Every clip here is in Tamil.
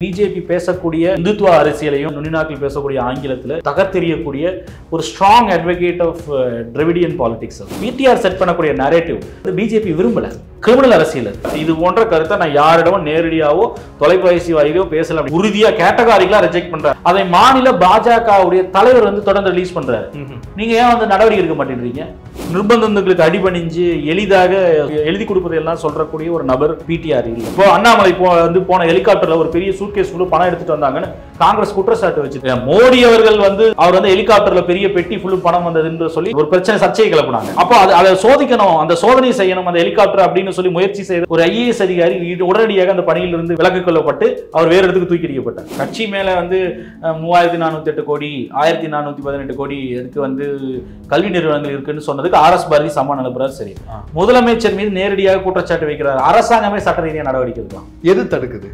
பிஜேபி பேசக்கூடிய இந்துத்துவ அரசியலையும் நுனிநாக்கில் பேசக்கூடிய ஆங்கிலத்தில் தகர்த்தெறியக்கூடிய ஒரு strong advocate of Dravidian politics PTR set பண்ணக்கூடிய நரேட்டிவ் பிஜேபி விரும்பல கிரிமினல் அரசியல் அது. இது போன்ற கருத்தை நான் யாரிடமும் நேரடியாவோ தொலைபேசி வாயிலோ பேசல உறுதியா கேட்டகாரிகளா ரிஜெக்ட் பண்றாரு அதை மாநில பாஜகவுடைய தலைவர் வந்து தொடர்ந்து ரிலீஸ் பண்றாரு நீங்க ஏன் வந்து நடவடிக்கை எடுக்க மாட்டேங்கிறீங்க நிர்பந்தங்களுக்கு அடிபணிஞ்சு எளிதாக எழுதி கொடுப்பதெல்லாம் சொல்றக்கூடிய ஒரு நபர் பிடிஆர் இல்லை இப்போ அண்ணாமலை போ வந்து போன ஹெலிகாப்டர்ல ஒரு பெரிய சூட்கேஸ் ஃபுல்லு பணம் எடுத்துட்டு வந்தாங்கன்னு காங்கிரஸ் குற்றச்சாட்டு வச்சு மோடி அவர்கள் வந்து அவர் வந்து ஹெலிகாப்டர்ல பெரிய பெட்டி ஃபுல்லு பணம் வந்ததுன்னு சொல்லி ஒரு பிரச்சனை சர்ச்சையை கிளப்புனாங்க அப்போ அது அதை சோதிக்கணும் அந்த சோதனை செய்யணும் அந்த ஹெலிகாப்டர் அப்படின்னு சொல்லி முயற்சி செய்த ஒரு ஐஏஎஸ் அதிகாரி இது உடனடியாக அந்த பணியில் இருந்து விலக்கு கொள்ளப்பட்டு அவர் வேற இடத்துக்கு தூக்கி அடிக்கப்பட்டார் கட்சி மேல வந்து அஹ், மூவாயிரத்தி நானூத்தி எட்டு கோடி ஆயிரத்தி நானூத்தி பதினெட்டு கோடி இதுக்கு வந்து கல்வி நிறுவனங்கள் இருக்குன்னு சொன்னதுக்கு ஆர் எஸ் பாரதி சம்மன் அனுப்புறாரு சரி ஆ. முதலமைச்சர் மீது நேரடியாக குற்றச்சாட்டு வைக்கிறார் அரசாங்கமே சட்ட ரீதியாக நடவடிக்கை எடுக்கலாம் எது தடுக்குது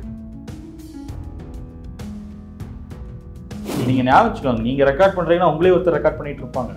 நீங்க ஞாபகம் வச்சுக்கோங்க நீங்க ரெக்கார்ட் பண்றீங்கன்னா உங்களே ஒருத்தர் ரெக்கார்ட் பண்ணிட்டு இருப்பாங்க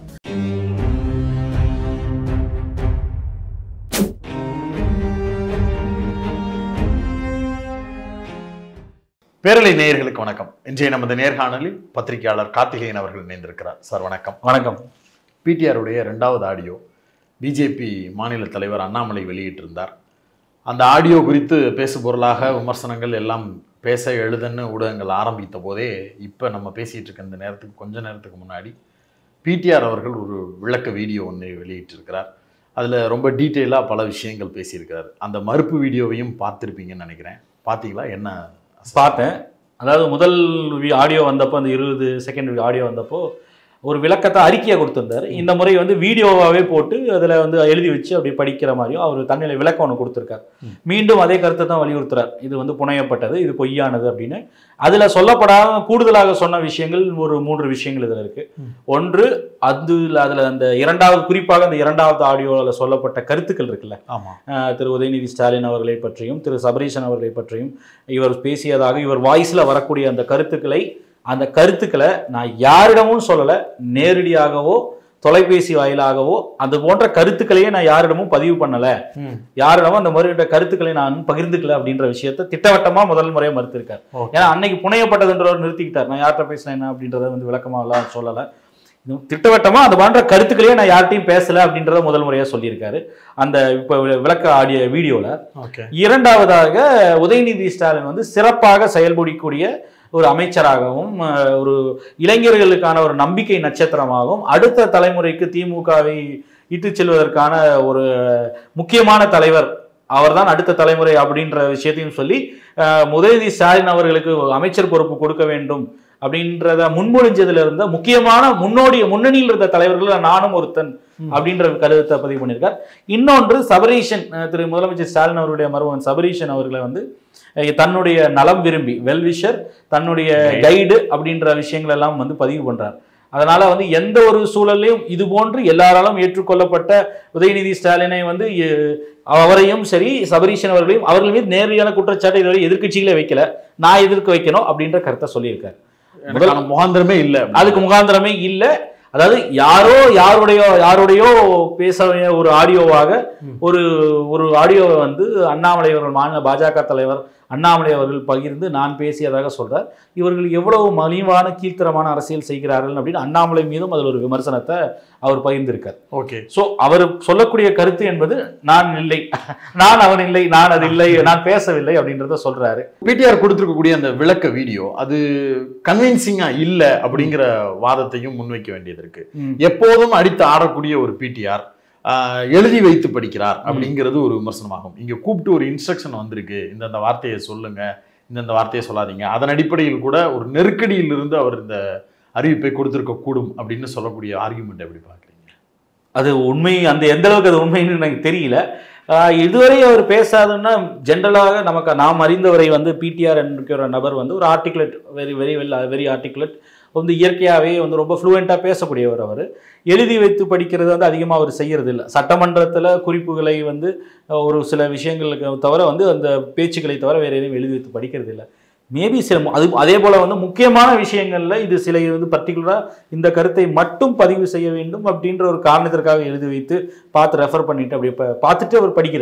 பேரலை நேயர்களுக்கு வணக்கம் இன்றைய நமது நேர்காணலில் பத்திரிகையாளர் கார்த்திகேயன் அவர்கள் இணைந்திருக்கிறார் சார் வணக்கம் வணக்கம் பிடிஆருடைய ரெண்டாவது ஆடியோ பிஜேபி மாநில தலைவர் அண்ணாமலை வெளியிட்டிருந்தார் அந்த ஆடியோ குறித்து பேசுபொருளாக விமர்சனங்கள் எல்லாம் பேச எழுதுன்னு ஊடகங்கள் ஆரம்பித்த போதே இப்போ நம்ம பேசிகிட்டு இருக்க இந்த நேரத்துக்கு கொஞ்ச நேரத்துக்கு முன்னாடி பிடிஆர் அவர்கள் ஒரு விளக்க வீடியோ ஒன்று வெளியிட்டிருக்கிறார் அதில் ரொம்ப டீட்டெயிலாக பல விஷயங்கள் பேசியிருக்கிறார் அந்த மறுப்பு வீடியோவையும் பார்த்துருப்பீங்கன்னு நினைக்கிறேன் பார்த்தீங்களா என்ன பார்த்தேன் அதாவது முதல் ஆடியோ வந்தப்போ அந்த இருபது செகண்ட் ஆடியோ வந்தப்போ ஒரு விளக்கத்தை அறிக்கையை கொடுத்திருந்தாரு இந்த முறை வந்து வீடியோவாகவே போட்டு அதில் வந்து எழுதி வச்சு அப்படி படிக்கிற மாதிரியும் அவர் தன்னிலை விளக்கம் ஒன்று கொடுத்துருக்கார் ம். மீண்டும் அதே கருத்தை தான் வலியுறுத்துறார் இது வந்து புனையப்பட்டது இது பொய்யானது அப்படின்னு அதில் சொல்லப்படாத கூடுதலாக சொன்ன விஷயங்கள் ஒரு மூன்று விஷயங்கள் இதில் இருக்கு ம். ஒன்று அது அதில் அந்த இரண்டாவது குறிப்பாக அந்த இரண்டாவது ஆடியோவில் சொல்லப்பட்ட கருத்துக்கள் இருக்குல்ல ஆமாம் அஹ் திரு உதயநிதி ஸ்டாலின் அவர்களை பற்றியும் திரு சபரீஷன் அவர்களை பற்றியும் இவர் பேசியதாக இவர் வாய்ஸில் வரக்கூடிய அந்த கருத்துக்களை அந்த கருத்துக்களை நான் யாரிடமும் சொல்லலை நேரடியாகவோ தொலைபேசி வாயிலாகவோ அது போன்ற கருத்துக்களையே நான் யாரிடமும் பதிவு பண்ணலை யாரிடமும் அந்த மாதிரி கருத்துக்களை நான் பகிர்ந்துக்கல அப்படின்ற விஷயத்தை திட்டவட்டமாக முதல் முறையாக மறுத்திருக்கார் Okay. ஏன்னா அன்னைக்கு புனையப்பட்டதுன்றவர் நிறுத்திக்கிட்டார் நான் யார்கிட்ட பேசினேன் என்ன அப்படின்றத வந்து விளக்கமாலாம் சொல்லலை இது திட்டவட்டமாக அது போன்ற கருத்துக்களையே நான் யார்கிட்டையும் பேசலை அப்படின்றத முதல் முறையாக சொல்லியிருக்காரு அந்த இப்போ விளக்க ஆடிய வீடியோவில் ஓகே இரண்டாவதாக உதயநிதி ஸ்டாலின் வந்து சிறப்பாக செயல்படக்கூடிய ஒரு அமைச்சராகவும் அஹ், ஒரு இளைஞர்களுக்கான ஒரு நம்பிக்கை நட்சத்திரமாகவும் அடுத்த தலைமுறைக்கு திமுகவை இட்டுச் செல்வதற்கான ஒரு முக்கியமான தலைவர் அவர்தான் அடுத்த தலைமுறை அப்படின்ற விஷயத்தையும் சொல்லி அஹ், உதயநிதி ஸ்டாலின் அவர்களுக்கு அமைச்சர் பொறுப்பு கொடுக்க வேண்டும் அப்படின்றத முன்மொழிஞ்சதுல இருந்த முக்கியமான முன்னோடி முன்னணியில் இருந்த தலைவர்கள் நானும் ஒருத்தன் அப்படின்ற கருத்தை பதிவு பண்ணியிருக்கார் இன்னொன்று சபரீஷன் அஹ், திரு முதலமைச்சர் ஸ்டாலின் அவருடைய மருமகன் சபரீஷன் அவர்களை வந்து அஹ், தன்னுடைய நலம் விரும்பி வெல்விஷர் தன்னுடைய கைடு அப்படின்ற விஷயங்கள் எல்லாம் வந்து பதிவு பண்றார் அதனால வந்து எந்த ஒரு சூழல்லையும் இது போன்று எல்லாராலும் ஏற்றுக்கொள்ளப்பட்ட உதயநிதி ஸ்டாலினை வந்து எ- அவரையும் சரி சபரீஷன் அவர்களையும் அவர்கள் மீது நேரடியான குற்றச்சாட்டை இதுவரை எதிர்க்கட்சிகளே வைக்கல நான் எதிர்க்க வைக்கணும் அப்படின்ற கருத்தை சொல்லியிருக்காரு எனக்கான முகாந்திரமே இல்லை அதுக்கு முகாந்திரமே இல்ல அதாவது யாரோ யாருடையோ யாருடையோ பேச ஒரு ஆடியோவாக ம். ஒரு ஒரு ஆடியோவை வந்து அண்ணாமலை அவர்கள் மாநில பாஜக தலைவர் அண்ணாமலை அவர்கள் பகிர்ந்து நான் பேசியதாக சொல்றார் இவர்கள் எவ்வளவு மலிவான கீழ்த்தரமான அரசியல் செய்கிறார்கள் அப்படின்னு அண்ணாமலை மீதும் அதில் ஒரு விமர்சனத்தை அவர் பகிர்ந்திருக்கார் ஓகே சோ அவர் சொல்லக்கூடிய கருத்து என்பது நான் இல்லை நான் அவன் இல்லை நான் அது இல்லை நான் பேசவில்லை அப்படின்றத சொல்றாரு பிடிஆர் கொடுத்திருக்கக்கூடிய அந்த விளக்க வீடியோ அது கன்வின்சிங்கா இல்ல அப்படிங்கிற வாதத்தையும் முன்வைக்க வேண்டியது இருக்கு எப்போதும் அடித்து ஆடக்கூடிய ஒரு பிடிஆர் எழுதி வைத்து படிக்கிறார் அப்படிங்கிறது ஒரு விமர்சனமாகும் இங்க கூப்பிட்டு ஒரு இன்ஸ்ட்ரக்ஷன் வந்திருக்கு இந்தந்த வார்த்தையை சொல்லுங்க இந்தந்த வார்த்தையை சொல்லாதீங்க அதன் அடிப்படையில் கூட ஒரு நெருக்கடியில் இருந்து அவர் இந்த அறிவிப்பை கொடுத்திருக்க கூடும் அப்படின்னு சொல்லக்கூடிய ஆர்குமெண்ட் எப்படி பாக்குறீங்க அது உண்மை அந்த எந்த அளவுக்கு அது உண்மைன்னு எனக்கு தெரியல ஆஹ் இதுவரை அவர் பேசாதுன்னா ஜென்ரலாக நமக்கு நாம் அறிந்தவரை வந்து பிடிஆர் என்கிற நபர் வந்து ஒரு articulate very very well very articulate வந்து இயற்கையாகவே வந்து ரொம்ப ஃப்ளூயண்ட்டாக பேசக்கூடியவர் அவர் எழுதி வைத்து படிக்கிறது வந்து அதிகமாக அவர் செய்யறது இல்லை சட்டமன்றத்தில் குறிப்புகளை வந்து அஹ், ஒரு சில விஷயங்களுக்கு தவிர வந்து அந்த பேச்சுக்களை தவிர வேறு எதையும் எழுதி வைத்து படிக்கிறது இல்லை மேபி சில மு- அது அதே போல் வந்து முக்கியமான விஷயங்களில் இது சில வந்து பர்டிகுலராக இந்த கருத்தை மட்டும் பதிவு செய்ய வேண்டும் அப்படின்ற ஒரு காரணத்திற்காக எழுதி வைத்து பார்த்து ரெஃபர் பண்ணிட்டு அப்படி ப- பார்த்துட்டு அவர் படிக்கிறார்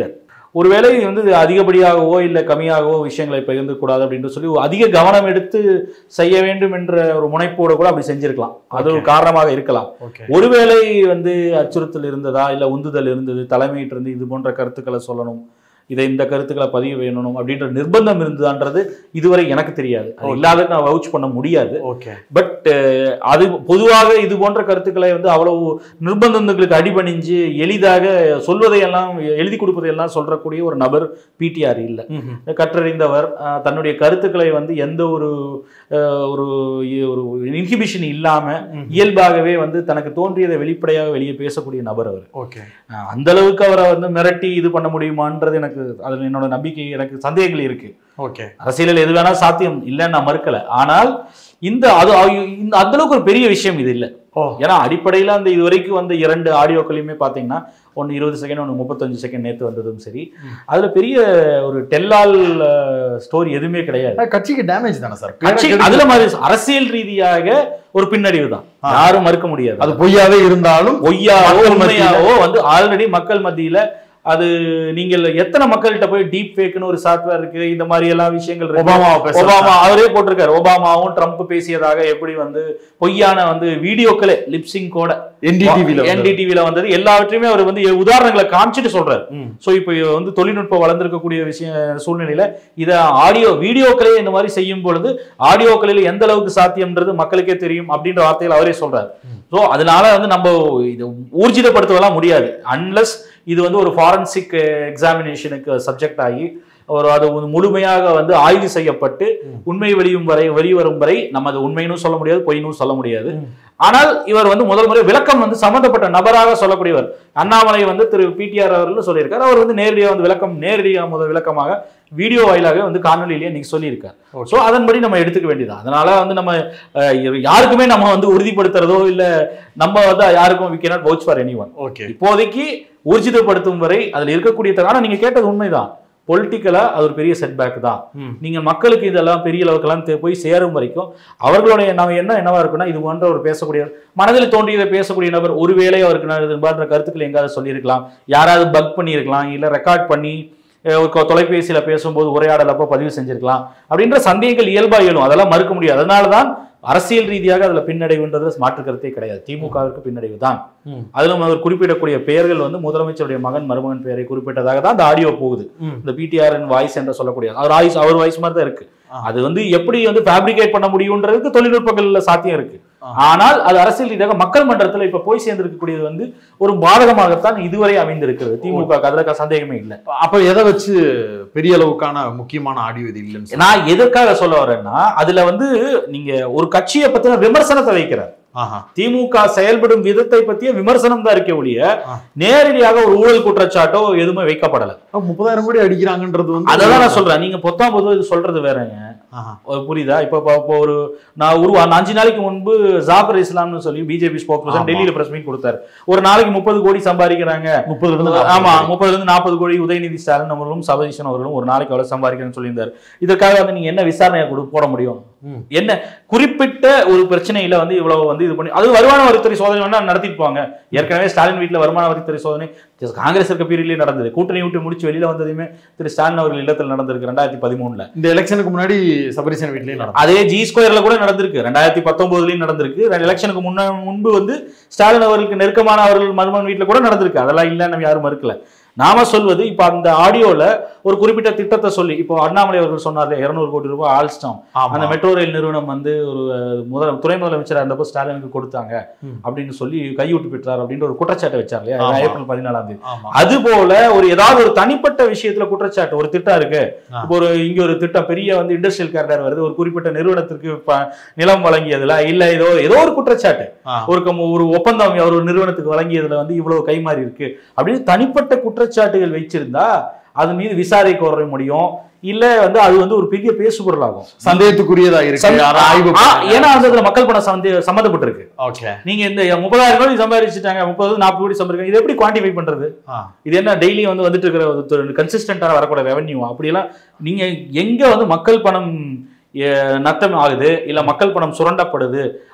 ஒருவேளை இது வந்து இது அதிகப்படியாகவோ இல்லை கம்மியாகவோ விஷயங்களை பகிர்ந்து கூடாது அப்படின்னு சொல்லி ஒரு அதிக கவனம் எடுத்து செய்ய வேண்டும் என்ற ஒரு முனைப்போடு கூட அப்படி செஞ்சிருக்கலாம் அது ஒரு காரணமாக இருக்கலாம் ஓகே ஒருவேளை வந்து அச்சுறுத்தல் இருந்ததா இல்லை உந்துதல் இருந்தது தலைமையிட்டு இருந்து இது போன்ற கருத்துக்களை சொல்லணும் இதை இந்த கருத்துக்களை பதிவு வேணும் அப்படின்ற நிர்பந்தம் இருந்ததான்றது இதுவரை எனக்கு தெரியாது அது இல்லாத நான் வவுச் பண்ண முடியாது ஓகே பட் அது பொதுவாக இது போன்ற கருத்துக்களை வந்து அவ்வளவு நிர்பந்தங்களுக்கு அடிபணிஞ்சு எளிதாக சொல்வதையெல்லாம் எழுதி கொடுப்பதையெல்லாம் சொல்றக்கூடிய ஒரு நபர் பிடிஆர் இல்லை கற்றறிந்தவர் அஹ், தன்னுடைய கருத்துக்களை வந்து எந்த ஒரு அஹ், ஒரு இ- ஒரு இன்ஹிபிஷன் இல்லாம இயல்பாகவே வந்து தனக்கு தோன்றியதை வெளிப்படையாக வெளியே பேசக்கூடிய நபர் அவர் ஓகே அஹ், அந்த அளவுக்கு அவரை வந்து மிரட்டி இது பண்ண முடியுமான்றது எனக்கு அதில் என்னோட நம்பிக்கை எனக்கு சந்தேகங்கள் இருக்கு ஓகே அரசியலில் எது வேணா சாத்தியம் இல்லைன்னு நான் மறுக்கல ஆனால் இந்த அது ஆ- இந்த அந்த அளவுக்கு ஒரு பெரிய விஷயம் இது இல்லை ஓ ஏன்னா அடிப்படையில் அந்த இதுவரைக்கும் வந்த இரண்டு ஆடியோக்களையுமே பார்த்தீங்கன்னா ஒன்று இருபது செகண்ட் ஒன்று முப்பத்தஞ்சு செகண்ட் நேற்று வந்ததும் சரி அதில் பெரிய ஒரு டெல்லால் ஸ்டோரி எதுவுமே கிடையாது அஹ் கட்சிக்கு டேமேஜ் தானே சார் கட்சி அதுல மாதிரி அரசியல் ரீதியாக ஒரு பின்னடைவு தான் யாரும் மறுக்க முடியாது அது பொய்யாவே இருந்தாலும் பொய்யாவோ மக்கள் மத்தியில- உண்மையாவோ வந்து ஆல்ரெடி மக்கள் மத்தியில அது நீங்கள் எத்தனை மக்கள்கிட்ட போய் டீப் ஃபேக்னு ஒரு சாஃப்ட்வேர் இருக்கு இந்த மாதிரி எல்லாம் விஷயங்கள் இருக்கு. ஒபாமாவை பேசுறாங்க. ஒபாமா அவரே போட்டிருக்காரு ஒபாமாவும் ட்ரம்ப் பேசியதாக எப்படி வந்து பொய்யான வந்து வீடியோக்களே லிப்சிங் கூட என்டிடிவில என்டிடிவில வந்தது எல்லாவற்றையுமே அவர் வந்து உதாரணங்களை காமிச்சிட்டு சொல்றாரு ஸோ இப்போ வந்து தொழில்நுட்பம் வளர்ந்திருக்கக்கூடிய விஷய சூழ்நிலையில இதை ஆடியோ வீடியோக்களே இந்த மாதிரி செய்யும் பொழுது ஆடியோக்களில் எந்த அளவுக்கு சாத்தியம்ன்றது மக்களுக்கே தெரியும் அப்படின்ற வார்த்தைகள் அவரே சொல்றாரு ஸோ அதனால வந்து நம்ம இது ஊர்ஜிதப்படுத்தவெல்லாம் முடியாது அன்லஸ் இது வந்து ஒரு ஃபாரன்சிக் எக்ஸாமினேஷனுக்கு சப்ஜெக்ட் ஆகி ஒரு அது ஒரு முழுமையாக வந்து ஆய்வு செய்யப்பட்டு உண்மை வெளியும் வரை வெளிவரும் வரை நம்ம அது உண்மைன்னு சொல்ல முடியாது பொய்னும் சொல்ல முடியாது ஆனால் இவர் வந்து முதல் முறை விளக்கம் வந்து சம்பந்தப்பட்ட நபராக சொல்லக்கூடியவர் அண்ணாமலை வந்து திரு பிடிஆர் அவர்கள் சொல்லியிருக்காரு அவர் வந்து நேரடியாக வந்து விளக்கம் நேரடியாக முதல் விளக்கமாக வீடியோ வாயிலாக வந்து காணொலியிலேயே இன்னைக்கு சொல்லியிருக்காரு ஸோ அதன்படி நம்ம எடுத்துக்க வேண்டியது அதனால வந்து நம்ம அஹ், யாருக்குமே நம்ம வந்து உறுதிப்படுத்துறதோ இல்ல நம்ம வந்து யாருக்கும் we cannot vouch for any one okay இப்போதைக்கு ஊர்ஜிதப்படுத்தும் வரை அதுல இருக்கக்கூடிய தர- ஆனா நீங்க கேட்டது உண்மைதான் பொலிட்டிக்கலா அது ஒரு பெரிய செட்பேக் தான் ம். நீங்க மக்களுக்கு இதெல்லாம் பெரிய அளவுக்கெல்லாம் தே- போய் சேரும் வரைக்கும் அவர்களுடைய நம்ம என்ன என்னவா இருக்குன்னா இது போன்ற ஒரு பேசக்கூடிய மனதில் தோன்றியதை பேசக்கூடிய நபர் ஒருவேளை அவருக்கு நான் இது போன்ற கருத்துக்கள் எங்காவது சொல்லியிருக்கலாம் யாராவது பக் பண்ணியிருக்கலாம் இல்ல ரெக்கார்ட் பண்ணி அஹ், ஒரு கொ- தொலைபேசியில பேசும்போது உரையாடல் அப்போ பதிவு செஞ்சிருக்கலாம் அப்படின்ற சந்தேகங்கள் இயல்பா இயலும் அதெல்லாம் மறுக்க முடியாது அதனால தான் அரசியல் ரீதியாக அதுல பின்னடைவுன்றது மாற்று கருத்தே கிடையாது திமுகவிற்கு பின்னடைவு தான் ம். அதிலும் அவர் குறிப்பிடக்கூடிய பெயர்கள் வந்து முதலமைச்சருடைய மகன் மருமகன் பெயரை குறிப்பிட்டதாக தான் அந்த ஆடியோ போகுது ம். இந்த பிடிஆர்என் வாய்ஸ் என்று சொல்லக்கூடிய அவர் வாய்ஸ் அவர் வாய்ஸ் மாதிரி தான் இருக்கு ஆ. அது வந்து எப்படி வந்து ஃபேப்ரிகேட் பண்ண முடியுன்றதுக்கு தொழில்நுட்பங்கள்ல சாத்தியம் இருக்கு ஆ. ஆனால் அது அரசியல் ரீதியாக மக்கள் மன்றத்துல இப்ப போய் சேர்ந்திருக்கக்கூடியது வந்து ஒரு பாதகமாகத்தான் இதுவரை அமைந்திருக்கிறது திமுக க்கு அதுல சந்தேகமே இல்லை அப்ப எதை வச்சு பெரிய அளவுக்கான முக்கியமான ஆடியோ இது இல்லைன்னு சொல்றீங்க? நான் எதற்காக சொல்ல வரேன்னா அதுல வந்து நீங்க ஒரு கட்சியை பத்தின விமர்சனத்தை வைக்கிறார் ஆஹா திமுக செயல்படும் விதத்தை பத்திய விமர்சனம் தான் இருக்க ஒழிய ஆ. நேரடியாக ஒரு ஊழல் குற்றச்சாட்டோ எதுவுமே வைக்கப்படல அப்ப முப்பதாயிரம் கோடி அடிக்கிறாங்கன்றது வந்து அததான் நான் சொல்றேன் நீங்க பொத்தாம் பொதுவா இது சொல்றது வேறங்க ஆஹா. ஒரு புரியுதா இப்ப இப்ப- இப்போ ஒரு நான் உருவா நான் அஞ்சு நாளைக்கு முன்பு ஜாபர் இஸ்லாம்னு சொல்லி பிஜேபி ஸ்போக் ஆமா. டெல்லியில பிரஸ் மீட் கொடுத்தாரு ஒரு நாளைக்கு முப்பது கோடி சம்பாதிக்கிறாங்க முப்பதுல இருந்து நாற்பது ஆமா கோடி. முப்பதுல இருந்து நாற்பது கோடி உதயநிதி ஸ்டாலின் அவர்களும் சபதீஷன் அவர்களும் ஒரு நாளைக்கு எவ்வளவு சம்பாதிக்கிறேன்னு சொல்லியிருந்தாரு இதற்காக வந்து நீங்க என்ன விசாரணையை கொடு போட முடியும் ம். என்ன குறிப்பிட்ட ஒரு பிரச்சனையில வந்து இவ்வளவு வந்து இது பண்ணி அது வருமான வரித்துறை சோதனை வேணா நடத்திட்டு போவாங்க ஏற்கனவே ஸ்டாலின் வீட்டுல வருமான வரித்துறை சோதனை just காங்கிரஸ் இருக்க பீரியட்லயே நடந்தது கூட்டணி விட்டு முடிச்சு வெளியில வந்ததுமே திரு ஸ்டாலின் அவர்கள் இல்லத்தில் நடந்திருக்கு ரெண்டாயிரத்தி பதிமூணுல இந்த எலெக்ஷனுக்கு முன்னாடி சபரிசன் வீட்லயும் நடந்தது அதே ஜி ஸ்கொயர்ல கூட நடந்திருக்கு ரெண்டாயிரத்தி பத்தொன்பதுலயும் நடந்திருக்கு எலெக்ஷனுக்கு முன்ன முன்பு வந்து ஸ்டாலின் அவர்களுக்கு நெருக்கமான அவர்கள் மருமகன் வீட்டுல கூட நடந்திருக்கு அதெல்லாம் இல்ல நம்ம யாரும் மறுக்கல நாம சொல்வது இப்ப அந்த ஆடியோல ஒரு குறிப்பிட்ட திட்டத்தை சொல்லி இப்போ அண்ணாமலை அவர்கள் சொன்னார்ல இருநூறு கோடி ரூபாய் ஆல்ஸ்டாம் ஆமா. அந்த மெட்ரோ ரயில் நிறுவனம் வந்து ஒரு அஹ், முதல் துணை முதலமைச்சராக இருந்தப்போ ஸ்டாலினுக்கு கொடுத்தாங்க ம். அப்படின்னு சொல்லி கையூட்டு பெற்றார் அப்படின்ற ஒரு குற்றச்சாட்டை வச்சார் இல்லையா ஆமா. ஏப்ரல் பதினாலாம் தேதி ஆமா அது போல ஒரு ஏதாவது ஒரு தனிப்பட்ட விஷயத்துல குற்றச்சாட்டு ஒரு திட்டம் இருக்கு ஆ. இப்போ ஒரு இங்க ஒரு திட்டம் பெரிய வந்து இண்டஸ்ட்ரியல் கேரக்டர் வருது ஒரு குறிப்பிட்ட நிறுவனத்திற்கு ப- நிலம் வழங்கியதுல இல்ல ஏதோ ஏதோ ஒரு குற்றச்சாட்டு ஆ. ஒரு கம்- ஒரு ஒப்பந்தம் ஒரு நிறுவனத்துக்கு வழங்கியதுல வந்து இவ்வளவு கைமாறி இருக்கு அப்படின்னு தனிப்பட்ட குற்றச்சாட்டுகள் வச்சிருந்தா அது மீது விசாரணை கோர முடியும் இல்ல வந்து அது வந்து ஒரு பெரிய பேசுபொருளாகும் சந்தேகத்துக்குரியதா இருக்கு சந்த- யாரும் ஆய்வு ஆ, ஏன்னா வந்து அதுல மக்கள் பணம் சந்தே சம்மந்தப்பட்டிருக்கு ஓகே நீங்க இந்த முப்பதாயிரம் கோடி சம்பாதிச்சுட்டாங்க முப்பது நாற்பது கோடி சம்பாதிக்காங்க இது எப்படி குவான்டிஃபை பண்றது இது என்ன டெய்லி வந்து வந்துட்டு இருக்கிற கன்சிஸ்டன்டாக வரக்கூடிய ரெவன்யூ அப்படியெல்லாம் நீங்க எங்க வந்து மக்கள் பணம் எ, நத்தம் ஆகுது இல்ல மக்கள் பணம் சுரண்டப்படுது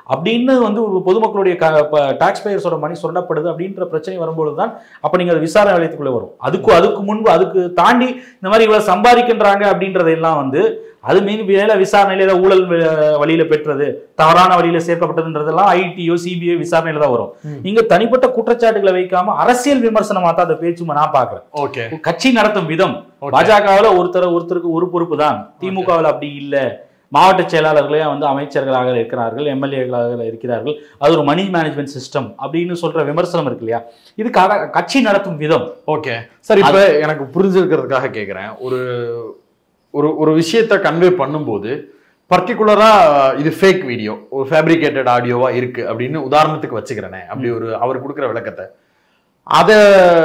அப்படின்னு வந்து ஒரு பொதுமக்களுடைய டாக்ஸ் பேயர்ஸோட மணி சுரண்டப்படுது அப்படின்ற பிரச்சனை வரும்போது தான் அப்ப நீங்க அது விசாரணை நிலையத்துக்குள்ள வரும் அதுக்கு அதுக்கு முன்பு அதுக்கு தாண்டி இந்த மாதிரி இவ்வளவு சம்பாதிக்கின்றாங்க அப்படின்றதெல்லாம் வந்து அது மீன் வேலை விசாரணையில ஏதாவது ஊழல் வ- வழியில பெற்றது தவறான வழியில சேர்க்கப்பட்டதுன்றதெல்லாம் ஐடிஓ சிபிஐ விசாரணையில தான் வரும் ம். நீங்க தனிப்பட்ட குற்றச்சாட்டுகளை வைக்காம அரசியல் விமர்சனமா தான் அந்த பேச்சு நான் பாக்குறேன் ஓகே கட்சி நடத்தும் விதம் Okay. பாஜகவுல ஒருத்தர் ஒருத்தருக்கு ஒரு பொறுப்பு தான் திமுகவில் அப்படி இல்ல மாவட்ட செயலாளர்களே வந்து அமைச்சர்களாக இருக்கிறார்கள் எம்எல்ஏக்களாக இருக்கிறார்கள் அது ஒரு மணி மேனேஜ்மெண்ட் சிஸ்டம் அப்படின்னு சொல்ற விமர்சனம் இருக்கு இல்லையா இது க- கட்சி நடத்தும் விதம் ஓகே சார் இப்போ எனக்கு புரிஞ்சிருக்கிறதுக்காக கேட்குறேன் ஒரு ஒரு ஒரு விஷயத்தை கன்வே பண்ணும்போது பர்டிகுலரா இது ஃபேக் வீடியோ ஒரு ஃபேப்ரிகேட்டட் ஆடியோவா இருக்கு அப்படின்னு உதாரணத்துக்கு வச்சுக்கிறேனே அப்படி ஒரு அவர் கொடுக்குற விளக்கத்தை அதை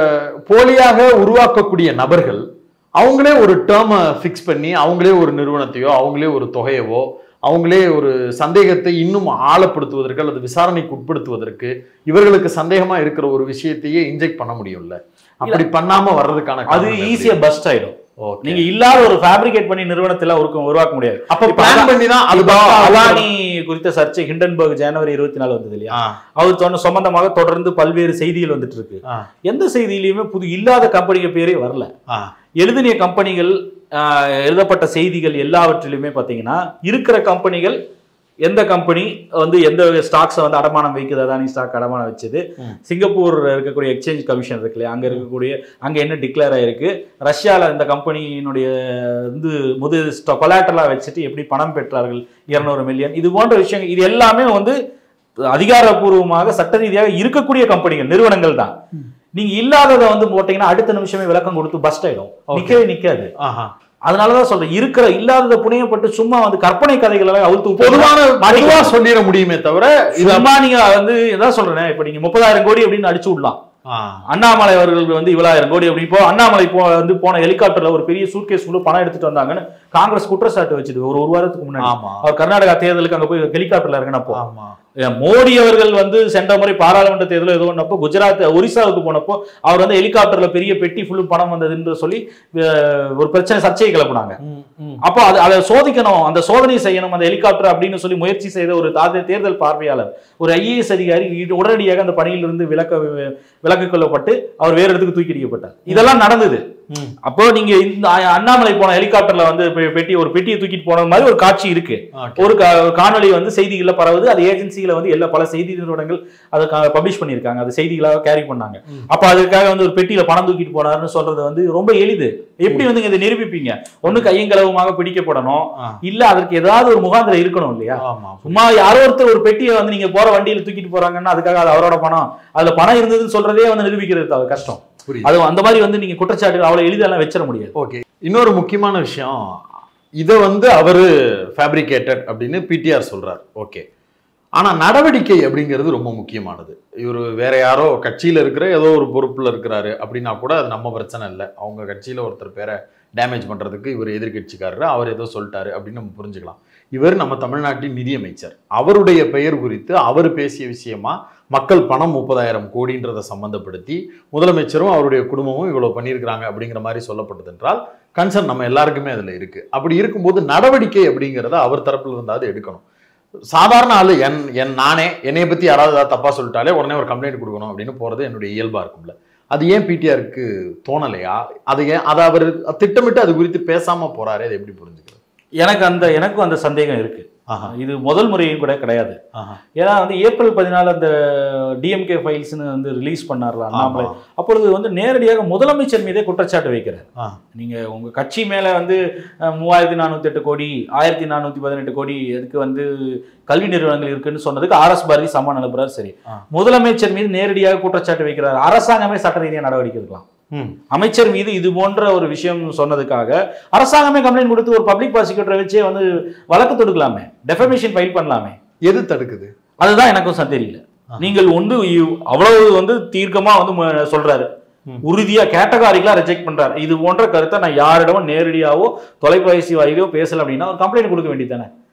போலியாக உருவாக்கக்கூடிய நபர்கள் அவங்களே ஒரு டேர்மை ஃபிக்ஸ் பண்ணி அவங்களே ஒரு நிறுவனத்தையோ அவங்களே ஒரு தொகையவோ அவங்களே ஒரு சந்தேகத்தை இன்னும் ஆழப்படுத்துவதற்கு அல்லது விசாரணைக்கு உட்படுத்துவதற்கு இவர்களுக்கு சந்தேகமா இருக்கிற ஒரு விஷயத்தையே இன்ஜெக்ட் பண்ண முடியும்ல அப்படி பண்ணாம வர்றதுக்கான அது காரணம் எப்படி? ஈஸியா பஸ்ட் ஆயிடும் Okay. நீங்க இல்லாத ஒரு ஃபேப்ரிகேட் பண்ணி நிறுவனத்துல உருக்க- உருவாக்க முடியாது அப்ப இப்ப பிளான் அதான்- பண்ணி தான் அது இப்போ பஸ்ட் ஆகுது. அதானி குறித்த சர்ச்சை ஹிண்டன்பர்க் ஜனவரி இருபத்தி நாலு வந்தது இல்லையா ஆ, அவர் சொன்ன சம்பந்தமாக தொடர்ந்து பல்வேறு செய்திகள் வந்துட்டு இருக்கு ஆ, எந்த செய்தியிலையுமே புது இல்லாத கம்பெனிங்க பேரே வரல ஆ. எழுதினிய கம்பெனிகள் ஆஹ், எழுதப்பட்ட செய்திகள் எல்லாவற்றிலுமே பார்த்தீங்கன்னா இருக்கிற கம்பெனிகள் எந்த கம்பெனி வந்து எந்த ஸ்டாக்ஸை வந்து அடமானம் வைக்குது அதானி ஸ்டாக் அடமானம் வச்சது ம். சிங்கப்பூர் இருக்கக்கூடிய எக்ஸ்சேஞ்ச் கமிஷன் இருக்கு இல்லையா அங்கே இருக்கக்கூடிய அங்கே என்ன டிக்ளேர் ஆயிருக்கு ரஷ்யாவில் இந்த கம்பெனியினுடைய வந்து முது கொலாட்டலாக வச்சுட்டு எப்படி பணம் பெற்றார்கள் இருநூறு மில்லியன் இது போன்ற விஷயங்கள் இது எல்லாமே வந்து அதிகாரப்பூர்வமாக சட்ட ரீதியாக இருக்கக்கூடிய கம்பெனிகள் நிறுவனங்கள் தான் நீங்க இல்லாததை வந்து போட்டீங்கன்னா அடுத்த நிமிஷமே விளக்கம் கொடுத்து பஸ்ட் ஆயிடும் Okay. நிக்கவே நிக்காது ஆஹா. அதனாலதான் சொல்றேன் இருக்கிற இல்லாததை புனையப்பட்டு சும்மா வந்து கற்பனை கதைகள் எல்லாம் அவுத்து விட்டு பொதுவான பொதுவா மாட்டிக்கலாம். சொல்லிட முடியுமே தவிர இது சும்மா நீங்க வந்து இதான் சொல்றேன் இப்ப நீங்க முப்பதாயிரம் கோடி அப்படின்னு அடிச்சு விடலாம் ஆ, அண்ணாமலை அவர்கள் வந்து இவ்வளாயிரம் கோடி அப்படி இப்போ அண்ணாமலை போ வந்து போன ஹெலிகாப்டர்ல ஒரு பெரிய சூட்கேஸ் ஃபுல்லு பணம் எடுத்துட்டு வந்தாங்கன்னு காங்கிரஸ் குற்றச்சாட்டு வச்சது ஒரு ஒரு வாரத்துக்கு முன்னாடி ஆமா அவர் கர்நாடகா தேர்தலுக்கு அங்க போய் ஹெலிகாப்டர்ல இறங்கினப்போ ஆமா ஏன் மோடி அவர்கள் வந்து சென்ற முறை பாராளுமன்ற தேர்தல் ஏதோ ஒன்றப்போ குஜராத் ஒரிசாவுக்கு போனப்போ அவர் வந்து ஹெலிகாப்டர்ல பெரிய பெட்டி ஃபுல்லு பணம் வந்ததுன்னு சொல்லி அஹ், ஒரு பிரச்சனை சர்ச்சையை கிளப்புனாங்க ம், ம். அப்போ அது அதை சோதிக்கணும் அந்த சோதனை செய்யணும் அந்த ஹெலிகாப்டர் அப்படின்னு சொல்லி முயற்சி செய்த ஒரு தா- தேர்தல் பார்வையாளர் ஒரு ஐஏஎஸ் அதிகாரி இது உடனடியாக அந்த பணியிலிருந்து விலக்க விலக்கு கொள்ளப்பட்டு அவர் வேறு இடத்துக்கு தூக்கி அடிக்கப்பட்டார் இதெல்லாம் நடந்தது ம். அப்போ நீங்க இந்த அ- அண்ணாமலை போன ஹெலிகாப்டர்ல வந்து பெ- பெட்டி ஒரு பெட்டியை தூக்கிட்டு போன மாதிரி ஒரு காட்சி இருக்கு Okay. ஒரு கா- ஒரு காணொளி வந்து செய்திகள்ல பரவுது அது ஏஜென்சிகளை வந்து எல்லா பல செய்தி நிறுவனங்கள் அதை பப்ளிஷ் பண்ணியிருக்காங்க அது செய்திகளாக கேரி பண்ணாங்க ம். அப்ப அதுக்காக வந்து ஒரு பெட்டியில பணம் தூக்கிட்டு போனாருன்னு சொல்றது வந்து ரொம்ப எளிது எப்படி வந்து இதை நிரூபிப்பீங்க ஒண்ணு கையங்களவுமாக பிடிக்கப்படணும் ஆ, இல்ல அதற்கு ஏதாவது ஒரு முகாந்திரம் இருக்கணும் இல்லையா ஆமா சும்மா யாரோ ஒருத்தர் ஒரு பெட்டியை வந்து நீங்க போற வண்டியில தூக்கிட்டு போறாங்கன்னா அதுக்காக அது அவரோட பணம் அதுல பணம் இருந்ததுன்னு சொல்றதே வந்து நிரூபிக்கிறது அது கஷ்டம் புரியுது அது அந்த மாதிரி வந்து நீங்க குற்றச்சாட்டு அவ்வளவு எளிதெல்லாம் வச்சிட முடியாது ஓகே இன்னொரு முக்கியமான விஷயம் இதை வந்து அவரு ஃபேப்ரிகேட்டட் அப்படின்னு பிடிஆர் சொல்றார் ஓகே ஆனா நடவடிக்கை அப்படிங்கிறது ரொம்ப முக்கியமானது இவர் வேற யாரோ கட்சியில இருக்கிற ஏதோ ஒரு பொறுப்புல இருக்கிறாரு அப்படின்னா கூட அது நம்ம பிரச்சனை இல்லை அவங்க கட்சியில ஒருத்தர் பேரை டேமேஜ் பண்றதுக்கு இவர் எதிர்க்கட்சிக்காரரு அவர் ஏதோ சொல்லிட்டாரு அப்படின்னு நம்ம புரிஞ்சுக்கலாம் இவர் நம்ம தமிழ்நாட்டின் நிதியமைச்சர் அவருடைய பெயர் குறித்து அவர் பேசிய விஷயமா மக்கள் பணம் முப்பதாயிரம் கோடின்றதை சம்பந்தப்படுத்தி முதலமைச்சரும் அவருடைய குடும்பமும் இவ்வளவு பண்ணியிருக்கிறாங்க அப்படிங்கிற மாதிரி சொல்லப்பட்டது என்றால் கன்சர்ன் நம்ம எல்லாருக்குமே அதுல இருக்கு அப்படி இருக்கும்போது நடவடிக்கை அப்படிங்கிறத அவர் தரப்புல இருந்தாவது எடுக்கணும் சாதாரண ஆளு என் என் நானே என்னைய பத்தி யாராவது ஏதாவது தப்பா சொல்லிட்டாலே உடனே ஒரு கம்ப்ளைண்ட் கொடுக்கணும் அப்படின்னு போறது என்னுடைய இயல்பா இருக்கும்ல அது ஏன் பிடிஆருக்கு தோணலையா அது ஏன் அதை அவர் திட்டமிட்டு அது குறித்து பேசாம போறாரு அதை எப்படி புரிஞ்சுக்கிறது எனக்கு அந்த எனக்கும் அந்த சந்தேகம் இருக்கு ஆஹா, இது முதல் முறையும் கூட கிடையாது ஆஹா. ஏன்னா வந்து ஏப்ரல் பதினாலு அந்த டிஎம்கே ஃபைல்ஸ்னு வந்து ரிலீஸ் பண்ணார்ல அண்ணாமலை ஆமா. அப்பொழுது வந்து நேரடியாக முதலமைச்சர் மீதே குற்றச்சாட்டு வைக்கிறார் ஆ. நீங்க உங்க கட்சி மேல வந்து அஹ், மூவாயிரத்தி நானூத்தி எட்டு கோடி ஆயிரத்தி நானூத்தி பதினெட்டு கோடி அதுக்கு வந்து கல்வி நிறுவனங்கள் இருக்குன்னு சொன்னதுக்கு ஆர்எஸ் பாரதி சம்மன் அனுப்புறாரு சரி ஆ. முதலமைச்சர் மீது நேரடியாக குற்றச்சாட்டு வைக்கிறார் அரசாங்கமே சட்ட ரீதியாக நடவடிக்கை எடுக்கலாம் ம், அமைச்சர் மீது இது போன்ற ஒரு விஷயம் சொன்னதுக்காக அரசாங்கமே கம்ப்ளைண்ட் கொடுத்து ஒரு பப்ளிக் ப்ராசிக்யூட்டரை வச்சே வந்து வழக்கு தொடுக்கலாமே டெஃபமேஷன் ஃபைல் பண்ணலாமே எது தடுக்குது அதுதான் எனக்கும் ச- தெரியல ஆ. நீங்கள் வந்து இவ்- அவ்வளவு வந்து தீர்க்கமா வந்து ம- சொல்றாரு ம். உறுதியா கேட்டகாரிக்கலா ரிஜெக்ட் பண்றாரு இது போன்ற கருத்தை நான் யாரிடமும் நேரடியாவோ தொலைபேசி வாயிலோ பேசல அப்படின்னா ஒரு கம்ப்ளைண்ட் கொடுக்க வேண்டியதானே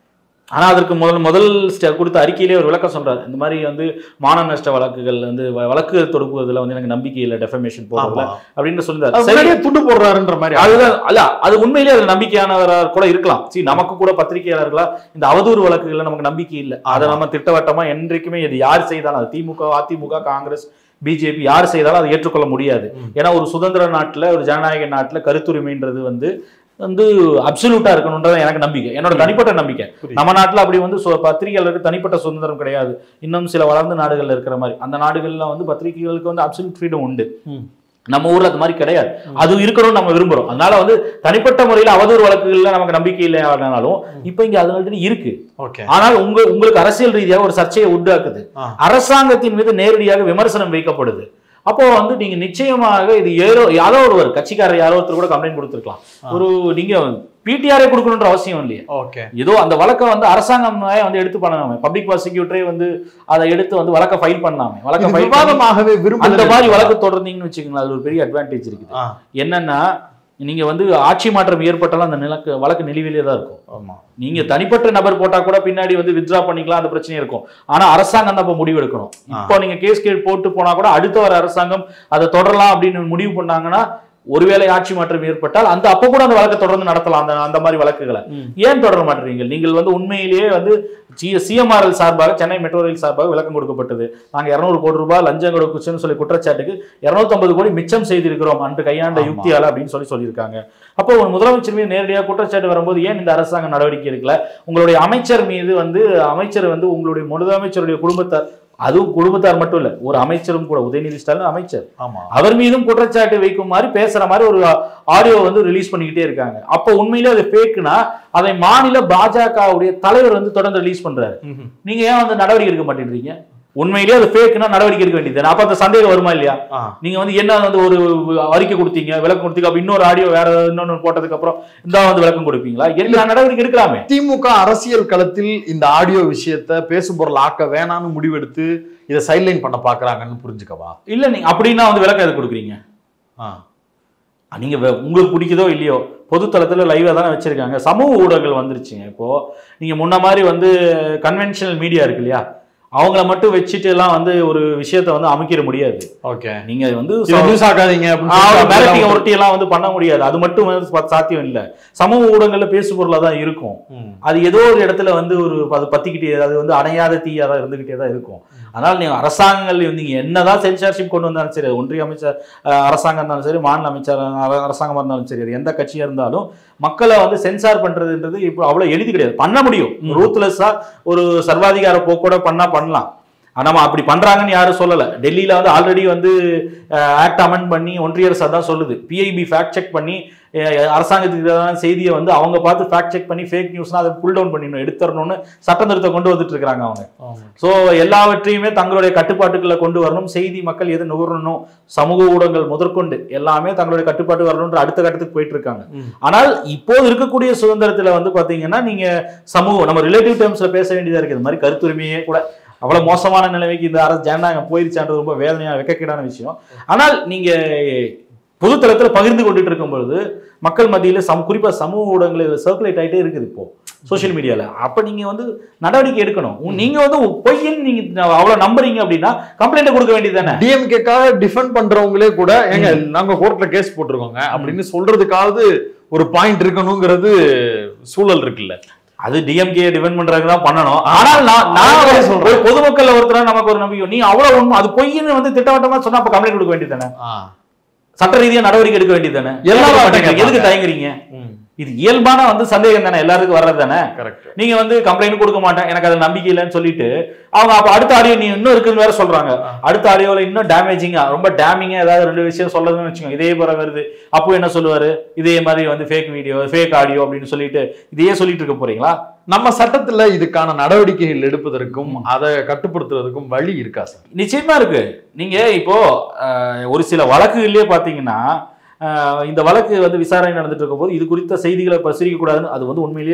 ஆனா அதற்கு முதல் முதல் ஸ்டெ- கொடுத்த அறிக்கையிலே ஒரு விளக்கம் சொல்றாரு இந்த மாதிரி வந்து மான நஷ்ட வழக்குகள் வந்து வ- வழக்கு தொடுப்பதில் வந்து எனக்கு நம்பிக்கை இல்லை டெஃபமேஷன் போடுறதுல ஆமா. அப்படின்னு அது சொல்லியிருந்தாரு சரி முன்னாடியே துண்டு போடுறாருன்ற மாதிரி அதுதான் அல்ல அது உண்மையிலேயே அது நம்பிக்கையானவராக கூட இருக்கலாம் சரி நமக்கு கூட பத்திரிகையாளர்களா இந்த அவதூறு வழக்குகள்ல நமக்கு நம்பிக்கை இல்லை அதை ஆமா. நம்ம திட்டவட்டமா என்றைக்குமே இது யார் செய்தாலும் அது திமுக அதிமுக காங்கிரஸ் பிஜேபி யார் செய்தாலும் அதை ஏற்றுக்கொள்ள முடியாது ம். ஏன்னா ஒரு சுதந்திர நாட்டுல ஒரு ஜனநாயக நாட்டுல கருத்துரிமைன்றது வந்து வந்து அப்சல்யூட்டா இருக்கணும்ன்றது எனக்கு நம்பிக்கை என்னோட தனிப்பட்ட நம்பிக்கை புரியுது. நம்ம நாட்டுல அப்படி வந்து சு- பத்திரிகையாளருக்கு தனிப்பட்ட சுதந்திரம் கிடையாது இன்னும் சில வளர்ந்த நாடுகள்ல இருக்கிற மாதிரி அந்த நாடுகள்ல வந்து பத்திரிகைகளுக்கு வந்து அப்சல்யூட் ஃப்ரீடம் உண்டு ம். நம்ம ஊர்ல அது மாதிரி கிடையாது அது இருக்கணும்னு நம்ம விரும்புறோம் அதனால வந்து தனிப்பட்ட முறையில் அவதூறு வழக்குகள்ல நமக்கு நம்பிக்கை இல்லைனாலும் இப்போ இங்க அது ஆல்ரெடி இருக்கு ஓகே ஆனால் உங்க உங்களுக்கு அரசியல் ரீதியாக ஒரு சர்ச்சையை உண்டாக்குது ஆ. அரசாங்கத்தின் மீது நேரடியாக விமர்சனம் வைக்கப்படுது அப்போ வந்து நீங்க நிச்சயமாக இது ஏதோ யாரோ ஒருவர் கட்சிக்காரர் யாரோ ஒருத்தர் கூட கம்ப்ளைண்ட் கொடுத்துருக்கலாம் ஆ. ஒரு நீங்க பிடிஆரே கொடுக்கணுன்ற அவசியம் இல்லையே ஓகே ஏதோ அந்த வழக்கை வந்து அரசாங்கமே வந்து எடுத்து பண்ணாம பப்ளிக் ப்ராசிக்யூட்டரே வந்து அதை எடுத்து வந்து வழக்கை ஃபைல் பண்ணாம வழக்கை இது ஃபைல் விவாதமாகவே அந்த விரும்பல மாதிரி வழக்கு தொடர்ந்தீங்கன்னு வச்சுக்கோங்களேன் அது ஒரு பெரிய அட்வான்டேஜ் இருக்குது ஆ, என்னன்னா நீங்க வந்து ஆட்சி மாற்றம் ஏற்பட்டாலும் அந்த நிலக்கு வழக்கு நிலுவையிலே தான் இருக்கும் ஆமா நீங்க தனிப்பட்ட நபர் போட்டா கூட பின்னாடி வந்து வித்ரா பண்ணிக்கலாம் அந்த பிரச்சனை இருக்கும் ஆனா அரசாங்கம் தான் இப்ப முடிவு எடுக்கணும் இப்போ நீங்க கேஸ் கேட் போட்டு போனா கூட அடுத்த வர அரசாங்கம் அதை தொடரலாம் அப்படின்னு முடிவு பண்ணாங்கன்னா ஒருவேளை ஆட்சி மாற்றம் ஏற்பட்டால் அந்த அப்ப கூட அந்த வழக்கை தொடர்ந்து நடத்தலாம் அந்த அந்த மாதிரி வழக்குகளை ம். ஏன் தொடர மாட்டீங்க நீங்கள் வந்து உண்மையிலேயே வந்து சிஎம்ஆர்எல் சார்பாக சென்னை மெட்ரோ ரயில் சார்பாக விளக்கம் கொடுக்கப்பட்டது நாங்க இருநூறு கோடி ரூபாய் லஞ்சம் கொடுக்குச்சுன்னு சொல்லி குற்றச்சாட்டுக்கு 250 கோடி மிச்சம் செய்திருக்கிறோம் அன்று கையாண்ட ஆமா. யுக்தியால அப்படின்னு சொல்லி சொல்லியிருக்காங்க அப்போ ஒரு முதலமைச்சர் மீது நேரடியாக குற்றச்சாட்டு வரும்போது ஏன் இந்த அரசாங்கம் நடவடிக்கை எடுக்கல உங்களுடைய அமைச்சர் மீது வந்து அமைச்சர் வந்து உங்களுடைய முதலமைச்சருடைய குடும்பத்தார் அதுவும் குடும்பத்தார் மட்டும் இல்ல ஒரு அமைச்சரும் கூட உதயநிதி ஸ்டாலின் அமைச்சர் ஆமா அவர் மீதும் குற்றச்சாட்டு வைக்கும் மாதிரி பேசுற மாதிரி ஒரு ஆடியோ வந்து ரிலீஸ் பண்ணிக்கிட்டே இருக்காங்க அப்போ உண்மையிலே அது ஃபேக்குனா அதை மாநில பாஜகவுடைய தலைவர் வந்து தொடர்ந்து ரிலீஸ் பண்றாரு ம்ஹும். நீங்க ஏன் வந்து நடவடிக்கை எடுக்க மாட்டேன்றீங்க உண்மையிலேயே அது ஃபேக்குனா நடவடிக்கை எடுக்க வேண்டியது அப்ப அந்த சந்தேகம் வருமா இல்லையா ஆ, நீங்க வந்து என்ன வந்து ஒரு அறிக்கை கொடுத்தீங்க விளக்கம் கொடுத்தீங்க அப்ப இன்னொரு ஆடியோ வேற இன்னொன்னு போட்டதுக்கு அப்புறம் இந்த வந்து விளக்கம் கொடுப்பீங்களா என்ன நடவடிக்கை எடுக்கலாமே திமுக அரசியல் களத்தில் இந்த ஆடியோ விஷயத்த பேசும் பொருள் ஆக்க வேணாம்னு முடிவெடுத்து இதை சைட்லைன் பண்ண பாக்குறாங்கன்னு புரிஞ்சுக்கவா இல்ல நீங்க அப்படின்னா வந்து விளக்கம் எது கொடுக்குறீங்க ஆ, நீங்க வே- உங்களுக்கு பிடிக்குதோ இல்லையோ பொதுத்தளத்துல லைவா தானே வச்சிருக்காங்க சமூக ஊடகங்கள் வந்துருச்சுங்க இப்போ நீங்க முன்ன மாதிரி வந்து கன்வென்ஷனல் மீடியா இருக்கு இல்லையா அவங்கள மட்டும் வச்சுட்டு எல்லாம் வந்து ஒரு விஷயத்தை வந்து அமைக்கிற முடியாது ஓகே நீங்க வந்து இதை நியூஸ் ஆக்காதீங்க அப்படின்னு ஆஹ் சொல்லிட்டு மிரட்டி அப்படிதான் உருட்டி எல்லாம் வந்து பண்ண முடியாது அது மட்டும் வந்து சா- சாத்தியம் இல்ல சமூக ஊடகங்கள்ல பேசு பொருளா தான் இருக்கும் ம். அது ஏதோ ஒரு இடத்துல வந்து ஒரு அது பத்திக்கிட்டே அது வந்து அணையாத தீயா தான் இருந்துகிட்டே தான் இருக்கும் அதனால நீங்க அரசாங்கங்கள் நீங்க என்னதான் சென்சார்ஷிப் கொண்டு வந்தாலும் சரி அது ஒன்றிய அமைச்சர் அஹ், அரசாங்கம் இருந்தாலும் சரி மாநில அமைச்சர் அர- அரசாங்கமா இருந்தாலும் சரி அது எந்த கட்சியா இருந்தாலும் மக்களை வந்து சென்சார் பண்றதுன்றது இப்போ அவ்வளவு எளிது கிடையாது பண்ண முடியும் ம். ரூத்லெஸ்ஸா ஒரு சர்வாதிகார போக்கோட பண்ணா பண்ணலாம் ஆனா, நம்ம அப்படி பண்றாங்கன்னு யாரும் சொல்லல டெல்லியில வந்து ஆல்ரெடி வந்து ஆக்ட் அமெண்ட் பண்ணி ஒன்றிய அரசு அதான் சொல்லுது பிஐபி ஃபேக்ட் செக் பண்ணி அஹ், அரசாங்கத்துக்கு எதிரான செய்தியை வந்து அவங்க பார்த்து ஃபேக்ட் செக் பண்ணி ஃபேக் நியூஸ்னா அதை புல் டவுன் பண்ணிடணும் எடுத்துடணும்னு சட்ட திருத்தம் கொண்டு வந்துட்டு இருக்காங்க அவங்க ஆமா. ஸோ எல்லாவற்றையுமே தங்களுடைய கட்டுப்பாட்டுக்குள்ள கொண்டு வரணும் செய்தி மக்கள் எது நுகரணும் சமூக ஊடகங்கள் முதற்கொண்டு எல்லாமே தங்களுடைய கட்டுப்பாட்டு வரணும்ன்ற அடுத்த கட்டத்துக்கு போயிட்டு இருக்காங்க ம். ஆனால் இப்போது இருக்கக்கூடிய சுதந்திரத்துல வந்து பாத்தீங்கன்னா நீங்க சமூகம் நம்ம ரிலேட்டிவ் டேர்ம்ஸ்ல பேச வேண்டியதா இருக்கு இந்த மாதிரி கருத்துரிமையே கூட அவ்வளவு மோசமான நிலைமைக்கு இந்த அரசு ஜனநாயகம் போயிருச்சான்றது ரொம்ப வேதனையான வெக்கக்கேடான விஷயம் ஆனால் நீங்க பொதுத்தளத்துல பகிர்ந்து கொண்டுட்டு இருக்கும் பொழுது மக்கள் மத்தியில சம் குறிப்பா சமூக ஊடகங்கள் சர்க்குலேட் ஆயிட்டே இருக்குது இப்போ சோஷியல் மீடியால அப்ப நீங்க வந்து நடவடிக்கை எடுக்கணும் உ- நீங்க வந்து பொய்ன்னு நீங்க அவ்வளவு நம்புறீங்க அப்படின்னா கம்ப்ளைண்ட் கொடுக்க வேண்டியது தானே டிஎம்கேக்காக டிஃபெண்ட் பண்றவங்களே கூட ஏங்க நாங்க கோர்ட்ல கேஸ் போட்டிருக்கோங்க அப்படின்னு சொல்றதுக்காவது ஒரு பாயிண்ட் இருக்கணுங்கிறது சூழல் இருக்குல்ல அது டிஎம்கே டிபெண்ட் பண்றதுக்கு தான் பண்ணணும் ஆனால் நான் நான் அதுதான் ஒரு- சொல்றேன். ஒரு பொதுமக்கள் ஒருத்தரா நமக்கு ஒரு நம்பிக்கை நீ அவ்வளவு உண்மை அது பொய்ன்னு வந்து திட்டவட்டமா சொன்னா அப்ப கம்ப்ளைண்ட் கொடுக்க வேண்டியது தானே ஆ. சட்ட ரீதியா நடவடிக்கை எடுக்க வேண்டியது தானே எல்லாரும் எல்லாம் மாட்டேங்கிறாங்க. எதுக்கு தயங்குறீங்க ம். இது இயல்பான வந்து சந்தேகம் தானே எல்லாருக்கும் வர்றது தானே கரெக்ட் நீங்க வந்து கம்ப்ளைண்ட் கொடுக்க மாட்டேன் எனக்கு அது நம்பிக்கை இல்லைன்னு சொல்லிட்டு அவங்க அப்ப அடுத்த ஆடியோ நீ இன்னும் இருக்குன்னு வேற சொல்றாங்க ஆ. அடுத்த ஆடியோல இன்னும் டேமேஜிங்கா ரொம்ப டேமிங்கா ஏதாவது ரெண்டு விஷயம் சொல்லணும்னு வச்சுக்கோங்க இதே போல வருது அப்போ என்ன சொல்லுவாரு இதே மாதிரி வந்து ஃபேக் வீடியோ ஃபேக் ஆடியோ அப்படின்னு சொல்லிட்டு இதையே சொல்லிட்டு இருக்க போறீங்களா நம்ம சட்டத்துல இதுக்கான நடவடிக்கைகள் எடுப்பதற்கும் அதை கட்டுப்படுத்துறதுக்கும் வழி இருக்கா சார் நிச்சயமா இருக்கு நீங்க இப்போ அஹ், ஒரு சில வழக்குகள்லயே பாத்தீங்கன்னா அஹ், இந்த வழக்கு வந்து விசாரணை நடந்துட்டு இருக்கும்போது இது குறித்த செய்திகளை பிரசுரிக்க கூடாதுன்னு அது வந்து உண்மையிலேயே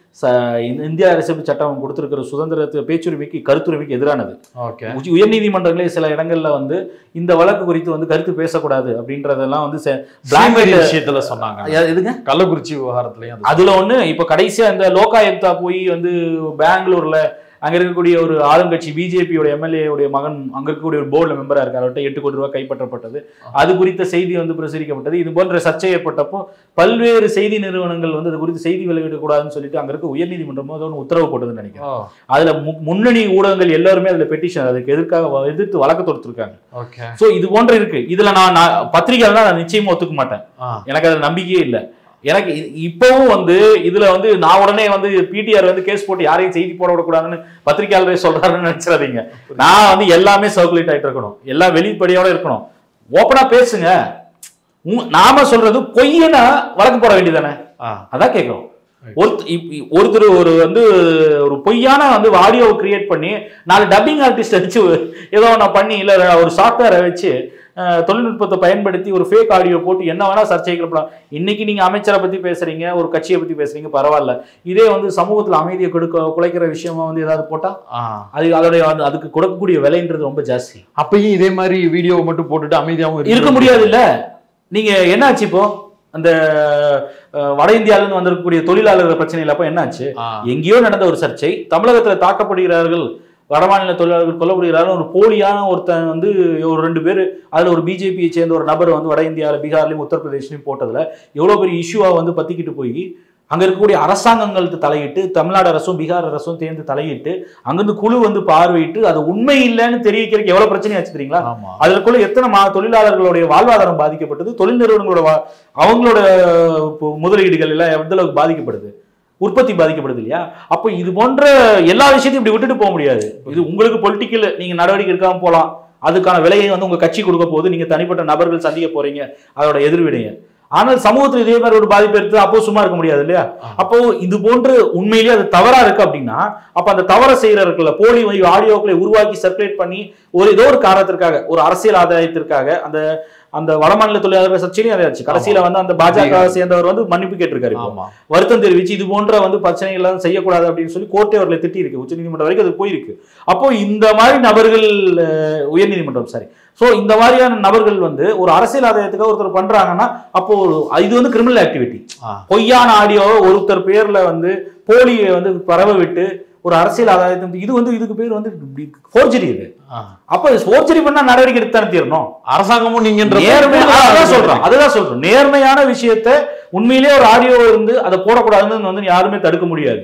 ச இந்த இந்திய அரசியல் சட்டம் கொடுத்திருக்கிற சுதந்திரத்து பேச்சுரிமைக்கு கருத்துரிமைக்கு எதிரானது ஓகே உச்ச- உயர்நீதிமன்றங்களே சில இடங்கள்ல வந்து இந்த வழக்கு குறித்து வந்து கருத்து பேசக்கூடாது அப்படின்றதெல்லாம் வந்து செ- black பிளாக் and- விஷயத்துல சொன்னாங்க யா- எதுங்க கள்ளக்குறிச்சி விவகாரத்துலயும் அது அதுல ஒண்ணு இப்ப கடைசியா இந்த லோகாயுக்தா போய் வந்து பெங்களூர்ல அங்க இருக்கக்கூடிய ஒரு ஆளுங்கட்சி பிஜேபியோட எம்எல்ஏ உடைய மகன் அங்க இருக்கக்கூடிய ஒரு போர்டு மெம்பரா இருக்கார் அவர்கிட்ட எட்டு கோடி ரூபாய் கைப்பற்றப்பட்டது அது குறித்த செய்தி வந்து பிரசுரிக்கப்பட்டது இது போன்ற சர்ச்சை ஏற்பட்டப்போ பல்வேறு செய்தி நிறுவனங்கள் வந்து அது குறித்து செய்தி வெளியிடக்கூடாதுன்னு சொல்லிட்டு அங்க இருக்க உயர்நீதிமன்றம் ஏதோ ஒன்று உத்தரவு போட்டதுன்னு நினைக்கிறேன் ஓ, அதுல மு- முன்னணி ஊடகங்கள் எல்லாருமே அதுல பெட்டிஷன் அதுக்கு எதிர்க்காக வ- எதிர்த்து வழக்கு தொடுத்திருக்காங்க ஓகே சோ இது போன்ற இருக்கு இதுல நான் நான் பத்திரிகைலாம் நான் நிச்சயமா ஒத்துக்க மாட்டேன் ஆ, எனக்கு அதுல நம்பிக்கையே இல்லை எனக்கு இ- இப்பவும் வந்து இதுல வந்து நான் உடனே வந்து பிடிஆர் வந்து கேஸ் போட்டு யாரையும் செய்தி போட விடக்கூடாதுன்னு பத்திரிகையாளரே சொல்றாருன்னு நினைச்சிடாதீங்க நான் வந்து எல்லாமே சர்க்குலேட் ஆயிட்டு இருக்கணும் எல்லாம் வெளிப்படையோட இருக்கணும் ஓப்பனா பேசுங்க உங்க- நாம சொல்றது பொய்யனா வழக்கு போட வேண்டியதானே ஆ, அதான் கேட்குறோம் ஒருத்த இப்- இ- ஒருத்தர் ஒரு வந்து ஒரு பொய்யான வந்து ஆடியோவை கிரியேட் பண்ணி நாலு டப்பிங் ஆர்டிஸ்ட் வச்சு ஏதோ ஒன்று பண்ணி இல்லை ஒரு சாஃப்ட்வேரை வச்சு அஹ், தொழில்நுட்பத்தை பயன்படுத்தி ஒரு ஃபேக் ஆடியோ போட்டு என்ன வேணா சர்ச்சைக்கப்படலாம் இன்னைக்கு நீங்க அமைச்சரை பத்தி பேசுறீங்க ஒரு கட்சியை பத்தி பேசுறீங்க பரவாயில்ல இதே வந்து சமூகத்துல அமைதியை கொடுக்க குலைக்கிற விஷயமா வந்து ஏதாவது போட்டா ஆ. அது அதோடைய அந்த- அதுக்கு கொடுக்கக்கூடிய விலைன்றது ரொம்ப ஜாஸ்தி அப்பயும் இதே மாதிரி வீடியோவை மட்டும் போட்டுட்டு அமைதியாவும் இருக்க முடியாது இல்ல நீங்க என்னாச்சு இப்போ அந்த அஹ், வட இந்தியால இருந்து வந்திருக்கக்கூடிய தொழிலாளர்கள் பிரச்சனையில் அப்போ என்னாச்சு ஆ, எங்கேயோ நடந்த ஒரு சர்ச்சை தமிழகத்துல தாக்கப்படுகிறார்கள் வடமாநில தொழிலாளர்கள் கொல்லப்படுகிறார்கள் ஒரு போலியான ஒருத்தன் வந்து ஒரு ரெண்டு பேர் அதுல ஒரு பிஜேபியை சேர்ந்த ஒரு நபர் வந்து வட இந்தியாவில் பீகார்லையும் உத்தரப்பிரதேஷ்லையும் போட்டதுல எவ்வளவு பெரிய இஷ்யூவா வந்து பத்திக்கிட்டு போய் அங்க இருக்கக்கூடிய அரசாங்கங்களுக்கு தலையிட்டு தமிழ்நாடு அரசும் பீகார் அரசும் சேர்ந்து தலையிட்டு அங்கிருந்து குழு வந்து பார்வையிட்டு அது உண்மை இல்லைன்னு தெரிவிக்கிறதுக்கு எவ்வளவு பிரச்சனை ஆச்சு தெரியுங்களா ஆமா அதற்குள்ள எத்தனை மா தொழிலாளர்களுடைய வாழ்வாதாரம் பாதிக்கப்பட்டது தொழில் நிறுவனங்களோட வா- அவங்களோட இப்போ முதலீடுகள் எல்லாம் எந்த அளவுக்கு பாதிக்கப்படுது உற்பத்தி பாதிக்கப்படுது இல்லையா அப்போ இது போன்ற எல்லா விஷயத்தையும் இப்படி விட்டுட்டு போக முடியாது இது உங்களுக்கு பொலிட்டிக்கல் நீங்க நடவடிக்கை எடுக்காம போகலாம் அதுக்கான விலையை வந்து உங்க கட்சி கொடுக்க போகுது நீங்க தனிப்பட்ட நபர்கள் சந்திக்க போறீங்க அதோட எதிர்வினையை ஆனால் சமூகத்தில் இதே மாதிரி ஒரு பாதிப்பு எடுத்து அப்போ சும்மா இருக்க முடியாது இல்லையா அப்போ இது போன்று உண்மையிலேயே அது தவறா இருக்கு அப்படின்னா அப்ப அந்த தவறை செய்யறதுக்குள்ள போலி ஆடியோக்களை உருவாக்கி சர்க்குலேட் பண்ணி ஒரு ஏதோ ஒரு காரணத்திற்காக ஒரு அரசியல் ஆதாயத்திற்காக அந்த அந்த வடமாநில தொழிலாளர்கள் சர்ச்சையிலும் அதாச்சு கடைசியில வந்து அந்த பாஜக சேர்ந்தவர் வந்து மன்னிப்பு கேட்டிருக்காரு இப்போ. ஆமா வருத்தம் தெரிவிச்சு இது போன்ற வந்து பிரச்சனைகள் எல்லாம் செய்யக்கூடாது அப்படின்னு சொல்லி கோர்ட்டே அவர்களை திட்டி இருக்கு உச்சநீதிமன்றம் வரைக்கும் அது போயிருக்கு அப்போ இந்த மாதிரி நபர்கள் அஹ், உயர்நீதிமன்றம் சாரி சோ இந்த மாதிரியான நபர்கள் வந்து ஒரு அரசியல் ஆதாயத்துக்காக ஒருத்தர் பண்றாங்கன்னா அப்போ ஒரு- இது வந்து கிரிமினல் ஆக்டிவிட்டி ஆ, பொய்யான ஆடியோ ஒருத்தர் பேர்ல வந்து போலியை வந்து பரவ விட்டு ஒரு அரசியல் ஆதாயத்தை இது வந்து இதுக்கு பேர் வந்து ஃபோர்ஜரி இது ஆ. அப்ப ஃபோர்ஜரி பண்ணா நடவடிக்கை எடுத்து தானே தீரணும் அரசாங்கமும் நீங்கன்ற நேர்மையா அதுதான் சொல்றோம் அதுதான் சொல்றோம் நேர்மையான விஷயத்த உண்மையிலேயே ஒரு ஆடியோ இருந்து அதை போடக்கூடாதுன்னு வந்து யாருமே தடுக்க முடியாது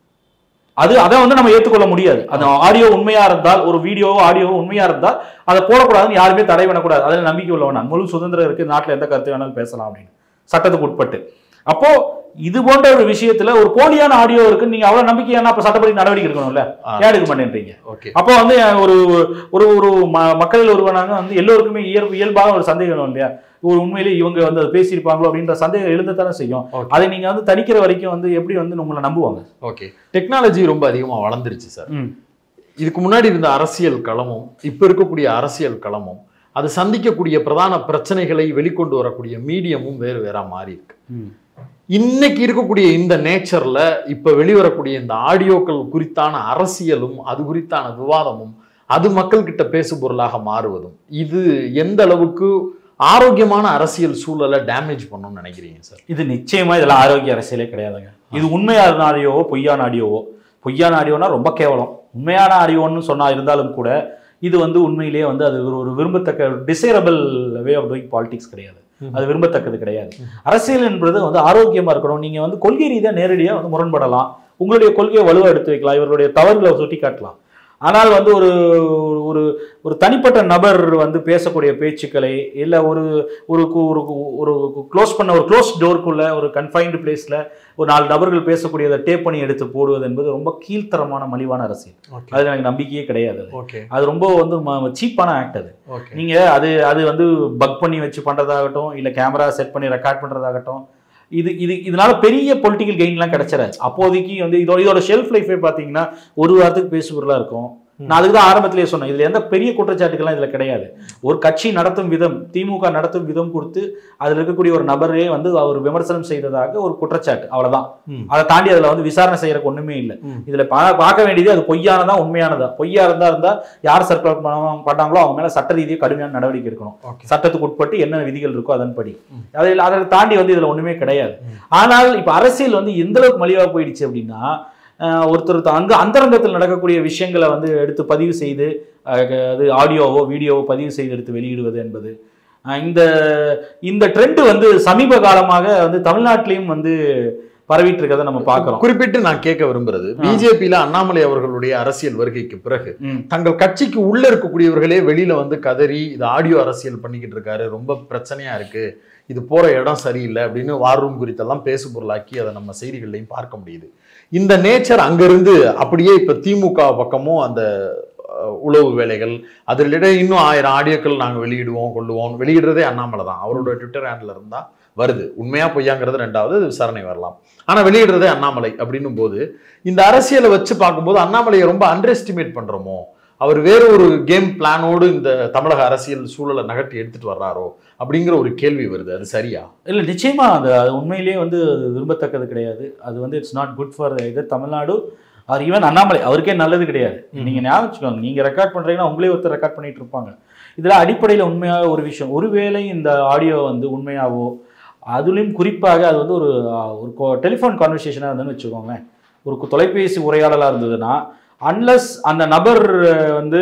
அது அதை வந்து நம்ம ஏற்றுக்கொள்ள முடியாது அந்த ஆடியோ உண்மையா இருந்தால் ஒரு வீடியோவோ ஆடியோவோ உண்மையா இருந்தால் அதை போடக்கூடாதுன்னு யாருமே தடை பண்ணக்கூடாது அதில் நம்பிக்கை உள்ளவன் நான். முழு சுதந்திரம் இருக்கு நாட்டில் எந்த கருத்து வேணாலும் பேசலாம் அப்படின்னு சட்டத்துக்கு உட்பட்டு அப்போ இது போன்ற ஒரு விஷயத்துல ஒரு போலியான ஆடியோ இருக்கு நீங்க அவ்வளவு நம்பிக்கையான அப்ப சட்டப்படி நடவடிக்கை எடுக்கணும்ல ஆ. ஏன் எடுக்க மாட்டேன்றீங்க ஓகே அப்போ வந்து ஒரு ஒரு ஒரு ம- மக்கள் ஒருவனாக வந்து எல்லோருக்குமே இயல்பு இயல்பாக ஒரு சந்தேகம் வரும் இல்லையா ஒரு உண்மையிலேயே இவங்க வந்து அதை பேசியிருப்பாங்களோ அப்படின்ற சந்தேகம் எழுந்தத்தானே செய்யும் Okay. அதை நீங்க வந்து தணிக்கிற வரைக்கும் வந்து எப்படி வந்து உங்களை நம்புவாங்க ஓகே டெக்னாலஜி ரொம்ப அதிகமா வளர்ந்துருச்சு சார் இதுக்கு முன்னாடி இருந்த அரசியல் களமும் இப்ப இருக்கக்கூடிய அரசியல் களமும் அது சந்திக்கக்கூடிய பிரதான பிரச்சனைகளை வெளிக்கொண்டு வரக்கூடிய மீடியமும் வேறு வேறா மாறி இருக்கு இன்னைக்கு இருக்கக்கூடிய இந்த நேச்சர்ல இப்ப வெளிவரக்கூடிய இந்த ஆடியோக்கள் குறித்தான அரசியலும் அது குறித்தான விவாதமும் அது மக்கள்கிட்ட பேசு பொருளாக மாறுவதும் இது எந்த அளவுக்கு ஆரோக்கியமான அரசியல் சூழலை டேமேஜ் பண்ணும்னு நினைக்கிறீங்க சார் இது நிச்சயமா இதெல்லாம் ஆரோக்கிய அரசியலே கிடையாதுங்க இது உண்மையான ஆடியோவோ பொய்யான ஆடியோவோ பொய்யான ஆடியோனா ரொம்ப கேவலம் உண்மையான ஆடியோன்னு சொன்னா இருந்தாலும் கூட இது வந்து உண்மையிலேயே வந்து அது ஒரு ஒரு விரும்பத்தக்க desirable way of doing politics கிடையாது அது விரும்பத்தக்கது கிடையாது அரசியல் என்பது வந்து ஆரோக்கியமா இருக்கணும் நீங்க வந்து கொள்கை ரீதியா நேரடியா வந்து முரண்படலாம் உங்களுடைய கொள்கையை வலுவா எடுத்து வைக்கலாம் இவர்களுடைய தவறுகளை சுட்டி காட்டலாம் ஆனால் வந்து ஒரு ஒரு ஒரு தனிப்பட்ட நபர் வந்து பேசக்கூடிய பேச்சுக்களை இல்லை ஒரு ஒரு கு- ஒரு கு- ஒரு க்ளோஸ் பண்ண ஒரு க்ளோஸ் டோருக்குள்ள ஒரு கன்ஃபைன்டு பிளேஸ்ல ஒரு நாலு நபர்கள் பேசக்கூடியதை டேப் பண்ணி எடுத்து போடுவது என்பது ரொம்ப கீழ்த்தரமான மலிவான அரசியல் ஓகே அது எனக்கு நம்பிக்கையே கிடையாது அது. ஓகே அது ரொம்ப வந்து சீப்பான ஆக்ட் அது ஓகே நீங்க அது அது வந்து பக் பண்ணி வச்சு பண்றதாகட்டும் இல்ல கேமரா செட் பண்ணி ரெக்கார்ட் பண்றதாகட்டும் இது இது இதனால பெரிய பொலிட்டிக்கல் கெயின்லாம் கிடைச்சிடாது அப்போதைக்கு வந்து இதோட இதோட ஷெல்ஃப் லைஃபே பார்த்தீங்கன்னா ஒரு வாரத்துக்கு பேசுபொருளாக இருக்கும் நான் அதுக்கு தான் ஆரம்பத்திலேயே சொன்னேன் இதுல எந்த பெரிய குற்றச்சாட்டுகள்லாம் இதுல கிடையாது ஒரு கட்சி நடத்தும் விதம் திமுக நடத்தும் விதம் கொடுத்து அதுல இருக்கக்கூடிய ஒரு நபரே வந்து அவர் விமர்சனம் செய்ததாக ஒரு குற்றச்சாட்டு அவ்வளவுதான் ம். அதை தாண்டி அதுல வந்து விசாரணை செய்யறதுக்கு ஒண்ணுமே இல்லை ம். இதுல பா- பார்க்க வேண்டியது அது பொய்யானதா உண்மையானதா பொய்யா இருந்தா இருந்தா யார் சர்க்குலர் பண்ணாங்களோ அவங்க மேல சட்ட ரீதியாக கடுமையான நடவடிக்கை எடுக்கணும் ஓகே சட்டத்துக்கு உட்பட்டு என்ன விதிகள் இருக்கோ அதன்படி ம். அதில் அதை தாண்டி வந்து இதுல ஒண்ணுமே கிடையாது ம். ஆனால் இப்ப அரசியல் வந்து எந்த அளவுக்கு மலிவா போயிடுச்சு அப்படின்னா அஹ், ஒருத்தர் த- அங்க அந்தரங்கத்தில் நடக்கக்கூடிய விஷயங்களை வந்து எடுத்து பதிவு செய்து அஹ், அது ஆடியோவோ வீடியோவோ பதிவு செய்து எடுத்து வெளியிடுவது என்பது அஹ், இந்த இந்த ட்ரெண்ட் வந்து சமீப காலமாக வந்து தமிழ்நாட்டிலையும் வந்து பரவிட்டு இருக்கிறத நம்ம பார்க்கிறோம் குறிப்பிட்டு நான் கேட்க விரும்புறது ஆ. பிஜேபியில அண்ணாமலை அவர்களுடைய அரசியல் வருகைக்கு பிறகு ம். தங்கள் கட்சிக்கு உள்ள இருக்கக்கூடியவர்களே வெளியில வந்து கதறி இது ஆடியோ அரசியல் பண்ணிக்கிட்டு இருக்காரு ரொம்ப பிரச்சனையா இருக்கு இது போற இடம் சரியில்லை அப்படின்னு வார் ரூம் குறித்தெல்லாம் பேசு பொருளாக்கி அதை நம்ம செய்திகள்லையும் பார்க்க முடியுது இந்த நேச்சர் அங்கிருந்து அப்படியே இப்ப திமுக பக்கமும் அந்த அஹ், உளவு வேலைகள் அதிலிடையே இன்னும் ஆயிரம் ஆடியோக்கள் நாங்க வெளியிடுவோம் கொள்ளுவோம் வெளியிடுறதே அண்ணாமலை தான் அவரோட ட்விட்டர் ஹேண்டில் இருந்தா வருது உண்மையா பொய்யாங்கிறது ரெண்டாவது அது விசாரணை வரலாம் ஆனா வெளியிடுறதே அண்ணாமலை அப்படின்னும் போது இந்த அரசியலை வச்சு பார்க்கும்போது அண்ணாமலையை ரொம்ப அண்டர் எஸ்டிமேட் பண்றோமோ அவர் வேற ஒரு கேம் பிளானோடு இந்த தமிழக அரசியல் சூழலை நகர்த்தி எடுத்துட்டு வர்றாரோ அப்படிங்கிற ஒரு கேள்வி வருது அது சரியா இல்லை நிச்சயமா அது அது உண்மையிலேயே வந்து அது விரும்பத்தக்கது கிடையாது அது வந்து இட்ஸ் நாட் குட் ஃபார் இது தமிழ்நாடு ஆர் ஈவன் அண்ணாமலை அவருக்கே நல்லது கிடையாது ம். நீங்க ஞாபகம் வச்சுக்கோங்க நீங்க ரெக்கார்ட் பண்றீங்கன்னா உங்களே ஒருத்தர் ரெக்கார்ட் பண்ணிட்டு இருப்பாங்க இதுல அடிப்படையில் உண்மையாக ஒரு விஷயம் ஒருவேளை இந்த ஆடியோ வந்து உண்மையாவோ அதுலேயும் குறிப்பாக அது வந்து ஒரு ஆ, ஒரு டெலிஃபோன் கான்வர்சேஷனாக இருந்ததுன்னு வச்சுக்கோங்களேன் ஒரு கு- தொலைபேசி உரையாடலாக இருந்ததுன்னா அன்லஸ் அந்த நபர் அஹ், வந்து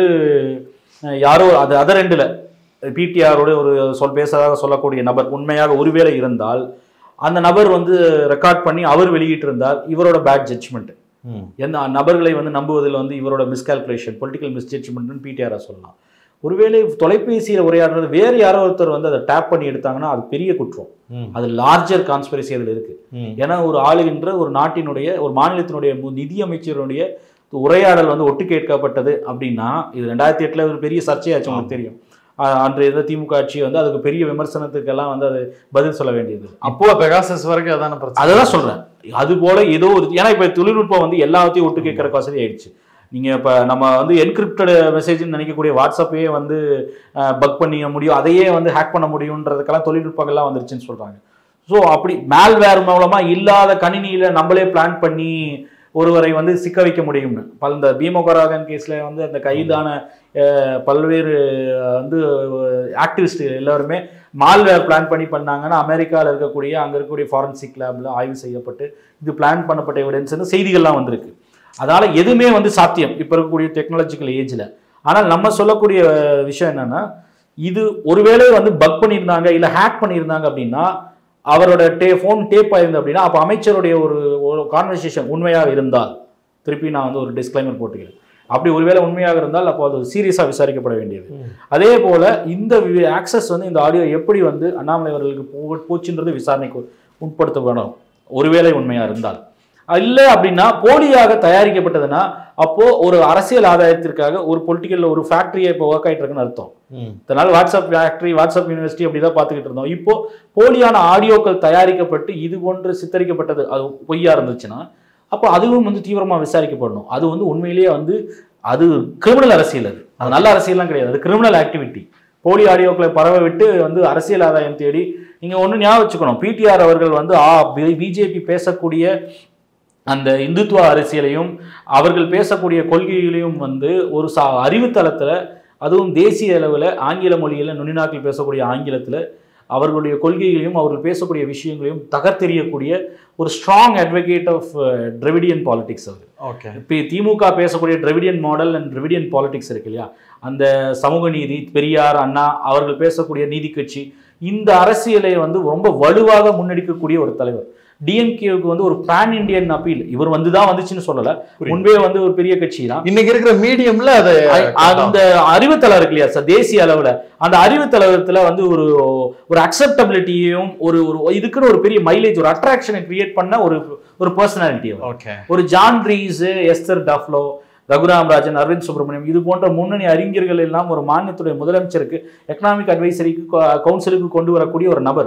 அஹ், யாரோ அது அதர் ரெண்டில் பிடிஆரோட ஒரு சொல் பேசுறதாக சொல்லக்கூடிய நபர் உண்மையாக ஒருவேளை இருந்தால் அந்த நபர் வந்து ரெக்கார்ட் பண்ணி அவர் வெளியிட்டிருந்தால் இவரோட பேட் ஜட்ஜ்மெண்ட் எந்த நபர்களை வந்து நம்புவதில் வந்து இவரோட மிஸ்கால்குலேஷன் பொலிட்டிக்கல் மிஸ்ஜட்ஜ்மெண்ட்னு பிடிஆரை சொல்லலாம் ஒருவேளை தொலைபேசியில் உரையாடுறது வேறு யாரோ ஒருத்தர் வந்து அதை டேப் பண்ணி எடுத்தாங்கன்னா அது பெரிய குற்றம் அது லார்ஜர் கான்ஸ்பிரசி அதில் இருக்கு ஏன்னா ஒரு ஆளுகின்ற ஒரு நாட்டினுடைய ஒரு மாநிலத்தினுடைய மு- நிதி அமைச்சருடைய உரையாடல் வந்து ஒட்டு கேட்கப்பட்டது அப்படின்னா இது ரெண்டாயிரத்தி எட்டுல ஒரு பெரிய சர்ச்சையாச்சு உங்களுக்கு தெரியும் அஹ் அன்றைய இருந்த திமுக ஆட்சி வந்து அதுக்கு பெரிய விமர்சனத்துக்கெல்லாம் வந்து அது பதில் சொல்ல வேண்டியது அப்போ பெகாசஸ் வரைக்கும் அதான பிரச்சனை அதுதான் சொல்றேன் அது போல ஏதோ ஒரு ஏன்னா இப்ப தொழில்நுட்பம் வந்து எல்லாத்தையும் ஒட்டு கேட்கற வசதி ஆயிடுச்சு நீங்க இப்ப நம்ம வந்து என்கிரிப்டட் மெசேஜ்னு நினைக்கக்கூடிய வாட்ஸ்அப்பையே வந்து பக் பண்ணிக்க முடியும் அதையே வந்து ஹேக் பண்ண முடியுன்றதுக்கெல்லாம் தொழில்நுட்பங்கள்லாம் வந்துருச்சுன்னு சொல்றாங்க ஸோ அப்படி மேல்வேர் மூலமா இல்லாத கணினியில நம்மளே பிளான் பண்ணி ஒருவரை வந்து சிக்க வைக்க முடியும்னு பல இந்த பீமகராகன் கேஸ்ல வந்து அந்த கைதான அஹ், பல்வேறு அஹ், வந்து ஆக்டிவிஸ்ட் எல்லாருமே மால்வேர் பிளான் பண்ணி பண்ணாங்கன்னா அமெரிக்காவில் இருக்கக்கூடிய அங்கே இருக்கக்கூடிய ஃபாரன்சிக் லேப்ல ஆய்வு செய்யப்பட்டு இது பிளான் பண்ணப்பட்ட எவிடன்ஸ்னு செய்திகள்லாம் வந்திருக்கு அதனால எதுவுமே வந்து சாத்தியம் இப்போ இருக்கக்கூடிய டெக்னாலஜிக்கல் ஏஜ்ல ஆனால் நம்ம சொல்லக்கூடிய விஷயம் என்னன்னா இது ஒருவேளை வந்து பக் பண்ணியிருந்தாங்க இல்லை ஹேக் பண்ணியிருந்தாங்க அப்படின்னா அவரோட டே ஃபோன் டேப் ஆயிருந்தது அப்படின்னா அப்போ அமைச்சருடைய ஒரு ஒரு கான்வர்சேஷன் உண்மையாக இருந்தால் திருப்பி நான் வந்து ஒரு டிஸ்க்ளைமர் போட்டுக்கிறேன் அப்படி ஒருவேளை உண்மையாக இருந்தால் அப்போ அது சீரியஸாக விசாரிக்கப்பட வேண்டியது ம். அதே போல இந்த ஆக்சஸ் வந்து இந்த ஆடியோ எப்படி வந்து அண்ணாமலை அவர்களுக்கு போ போச்சுன்றது விசாரணைக்கு உட்படுத்த வேணும் ஒருவேளை உண்மையாக இருந்தால் இல்லை அப்படின்னா போலியாக தயாரிக்கப்பட்டதுன்னா அப்போ ஒரு அரசியல் ஆதாயத்திற்காக ஒரு பொலிட்டிக்கல் ஒரு ஃபேக்டரியை இப்போ ஒர்க் ஆயிட்டு இருக்குன்னு அர்த்தம் இதனால் வாட்ஸ்அப் ஃபேக்டரி வாட்ஸ்அப் யூனிவர்சிட்டி அப்படி தான் பார்த்துக்கிட்டு இருந்தோம் இப்போ போலியான ஆடியோக்கள் தயாரிக்கப்பட்டு இது போன்று சித்தரிக்கப்பட்டது அது பொய்யா இருந்துச்சுன்னா அப்போ அதுவும் வந்து தீவிரமாக விசாரிக்கப்படணும் அது வந்து உண்மையிலேயே வந்து அது கிரிமினல் அரசியல் அது அது நல்ல அரசியல்லாம் கிடையாது அது கிரிமினல் ஆக்டிவிட்டி போலி ஆடியோக்களை பரவ விட்டு வந்து அரசியல் ஆதாயம் தேடி நீங்கள் ஒன்று ஞாபகம் வச்சுக்கணும் பிடிஆர் அவர்கள் வந்து ஆ பிஜேபி பேசக்கூடிய அந்த இந்துத்துவ அரசியலையும் அவர்கள் பேசக்கூடிய கொள்கைகளையும் வந்து ஒரு சா அறிவுத்தளத்தில் அதுவும் தேசிய அளவில் ஆங்கில மொழியில் நுனிநாக்கில் பேசக்கூடிய ஆங்கிலத்தில் அவர்களுடைய கொள்கைகளையும் அவர்கள் பேசக்கூடிய விஷயங்களையும் தகர்த்தெறியக்கூடிய ஒரு strong advocate of Dravidian politics அவர் ஓகே இப்போ திமுக பேசக்கூடிய Dravidian model and Dravidian politics இருக்கு இல்லையா அந்த சமூக நீதி பெரியார் அண்ணா அவர்கள் பேசக்கூடிய நீதி கட்சி இந்த அரசியலை வந்து ரொம்ப வலுவாக முன்னெடுக்கக்கூடிய ஒரு தலைவர் டிஎம்கேவுக்கு வந்து ஒரு பேன் இண்டியன் அப்பீல் இவர் வந்து தான் வந்துச்சுன்னு சொல்லல புரியுது. முன்பே வந்து ஒரு பெரிய கட்சி தான் இன்னைக்கு இருக்கிற மீடியம்ல அதை அந்த அறிவுத்தளம் இருக்கு இல்லையா சார் தேசிய அளவுல அந்த அறிவுத்தளத்துல வந்து ஒரு ஒரு அக்செப்டபிலிட்டியும் ஒரு ஒரு இதுக்குன்னு ஒரு பெரிய மைலேஜ் ஒரு அட்ராக்ஷனை கிரியேட் பண்ண ஒரு ஒரு பர்சனாலிட்டி அவர் ஓகே ஒரு Jean Dreze Esther Duflo Raghuram Rajan Arvind Subramanian இது போன்ற முன்னணி அறிஞர்கள் எல்லாம் ஒரு மாநிலத்துடைய முதலமைச்சருக்கு எக்கனாமிக் அட்வைசரிக்கு கவுன்சிலுக்கு கொண்டு வரக்கூடிய ஒரு நபர்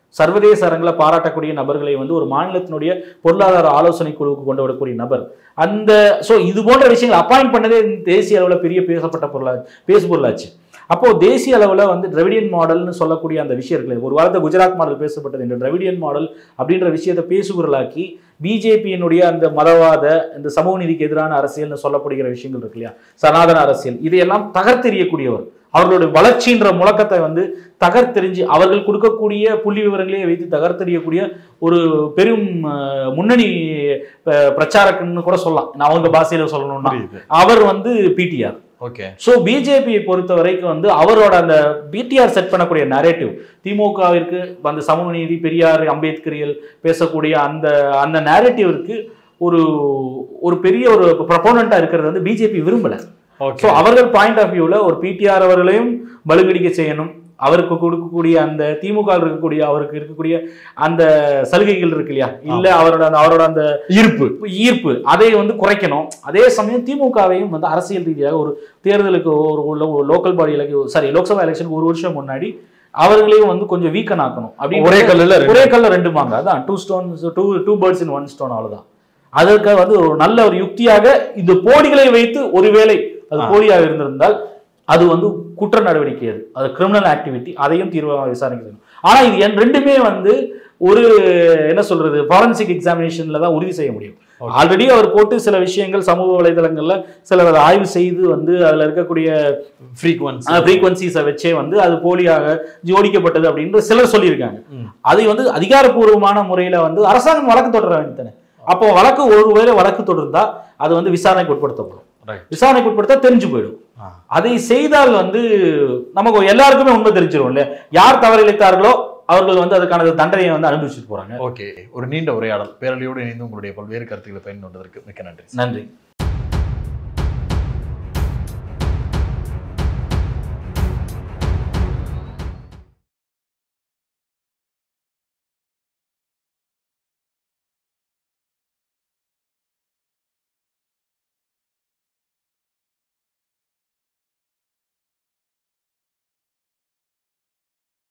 சர்வதேச அரங்கில் பாராட்டக்கூடிய நபர்களை வந்து ஒரு மாநிலத்தினுடைய பொருளாதார ஆலோசனை குழுவுக்கு கொண்டு வரக்கூடிய நபர் அந்த ஸோ இது போன்ற விஷயங்கள் அப்பாயிண்ட் பண்ணதே தேசிய அளவில் பெரிய பேசப்பட்ட பொருளா பேசு பொருளாச்சு அப்போ தேசிய அளவில் வந்து திராவிடியன் மாடல்னு சொல்லக்கூடிய அந்த விஷயம் இருக்குல்ல ஒரு வாரத்தை குஜராத் மாடல் பேசப்பட்டது இந்த திராவிடியன் மாடல் அப்படின்ற விஷயத்தை பேசுபொருளாக்கி பிஜேபியினுடைய அந்த மதவாத இந்த சமூக நீதிக்கு எதிரான அரசியல்னு சொல்லப்படுகிற விஷயங்கள் இருக்கு இல்லையா சனாதன அரசியல் இதையெல்லாம் தகர்த்தெறியக்கூடியவர் அவர்களுடைய வளர்ச்சின்ற முழக்கத்தை வந்து தகர்த்தெறிஞ்சு அவர்கள் கொடுக்கக்கூடிய புள்ளி விவரங்களே வைத்து தகர்த்தெறியக்கூடிய ஒரு பெரும் அஹ், முன்னணி அஹ், பிரச்சாரகன்னு கூட சொல்லலாம் நான் அவங்க பாஷையில சொல்லணும்னா புரியுது அவர் வந்து பிடிஆர் ஓகே ஸோ பிஜேபியை பொறுத்த வரைக்கும் வந்து அவரோட அந்த பிடிஆர் செட் பண்ணக்கூடிய நரேட்டிவ் திமுகவிற்கு அந்த சமூக நீதி பெரியார் அம்பேத்கரியல் பேசக்கூடிய அந்த அந்த நேரேட்டிவிற்கு ஒரு ஒரு பெரிய ஒரு ப்ரப்போனண்டா இருக்கிறது வந்து பிஜேபி விரும்பல ஓகே ஸோ அவர்கள் பாயிண்ட் ஆஃப் வியூவில் ஒரு பிடிஆர் அவர்களையும் பலுகடிக்க செய்யணும் அவருக்கு கொடுக்கக்கூடிய அந்த திமுக வில் இருக்கக்கூடிய அவருக்கு இருக்கக்கூடிய அந்த சலுகைகள் இருக்கு இல்லையா இல்ல அவரோட அந்த அவரோட அந்த இருப்பு ஈர்ப்பு அதை வந்து குறைக்கணும் அதே சமயம் திமுகவையும் வந்து அரசியல் ரீதியாக ஒரு தேர்தலுக்கு ஒரு ஒரு local body election sorry Lok Sabha எலெக்ஷனுக்கு ஒரு வருஷம் முன்னாடி அவர்களையும் வந்து கொஞ்சம் வீக்கன் ஆக்கணும் அப்படி ஒரே கல்லுல ரெண்டு. ஒரே கல்ல ரெண்டு மாங்க அதான் two stone two two birds in one stone அவ்வளவுதான் அதற்கு வந்து ஒரு நல்ல ஒரு யுக்தியாக இந்த போடிகளை வைத்து ஒருவேளை அது ஆ. போலியாக இருந்திருந்தால் அது வந்து குற்ற நடவடிக்கை அது அது கிரிமினல் ஆக்டிவிட்டி அதையும் தீர்வாக விசாரிக்கணும் ஆனா இது என் ரெண்டுமே வந்து ஒரு என்ன சொல்றது ஃபாரன்சிக் எக்ஸாமினேஷன்ல தான் உறுதி செய்ய முடியும் Okay. ஆல்ரெடி அவர் போட்டு சில விஷயங்கள் சமூக வலைதளங்கள்ல சிலர் அதை ஆய்வு செய்து வந்து அதுல இருக்கக்கூடிய ஃப்ரீக்வன்சி ஃப்ரீக்வன்சிஸை வச்சே வந்து அது போலியாக ஜோடிக்கப்பட்டது அப்படின்னு சிலர் சொல்லியிருக்காங்க ம். அதை வந்து அதிகாரப்பூர்வமான முறையில வந்து அரசாங்கம் வழக்கு தொடர வேண்டியதானே அப்போ வழக்கு ஒருவேளை வழக்கு தொடர்ந்தா அது வந்து விசாரணைக்கு உட்படுத்தப்படும் ரைட் விசாரணைக்கு உட்படுத்தா தெரிஞ்சு போயிடும் அதை செய்தால் வந்து நமக்கு எல்லாருக்குமே உண்மை தெரிஞ்சிடும் இல்ல யார் தவறு இழைத்தார்களோ அவர்கள் வந்து அதுக்கான தண்டனையை வந்து அனுபவிச்சுட்டு போறாங்க ஓகே ஒரு நீண்ட உரையாடல் பேரழியோடு இணைந்து உங்களுடைய பல்வேறு கருத்துக்களை பயன் கொண்டதற்கு மிக்க நன்றி நன்றி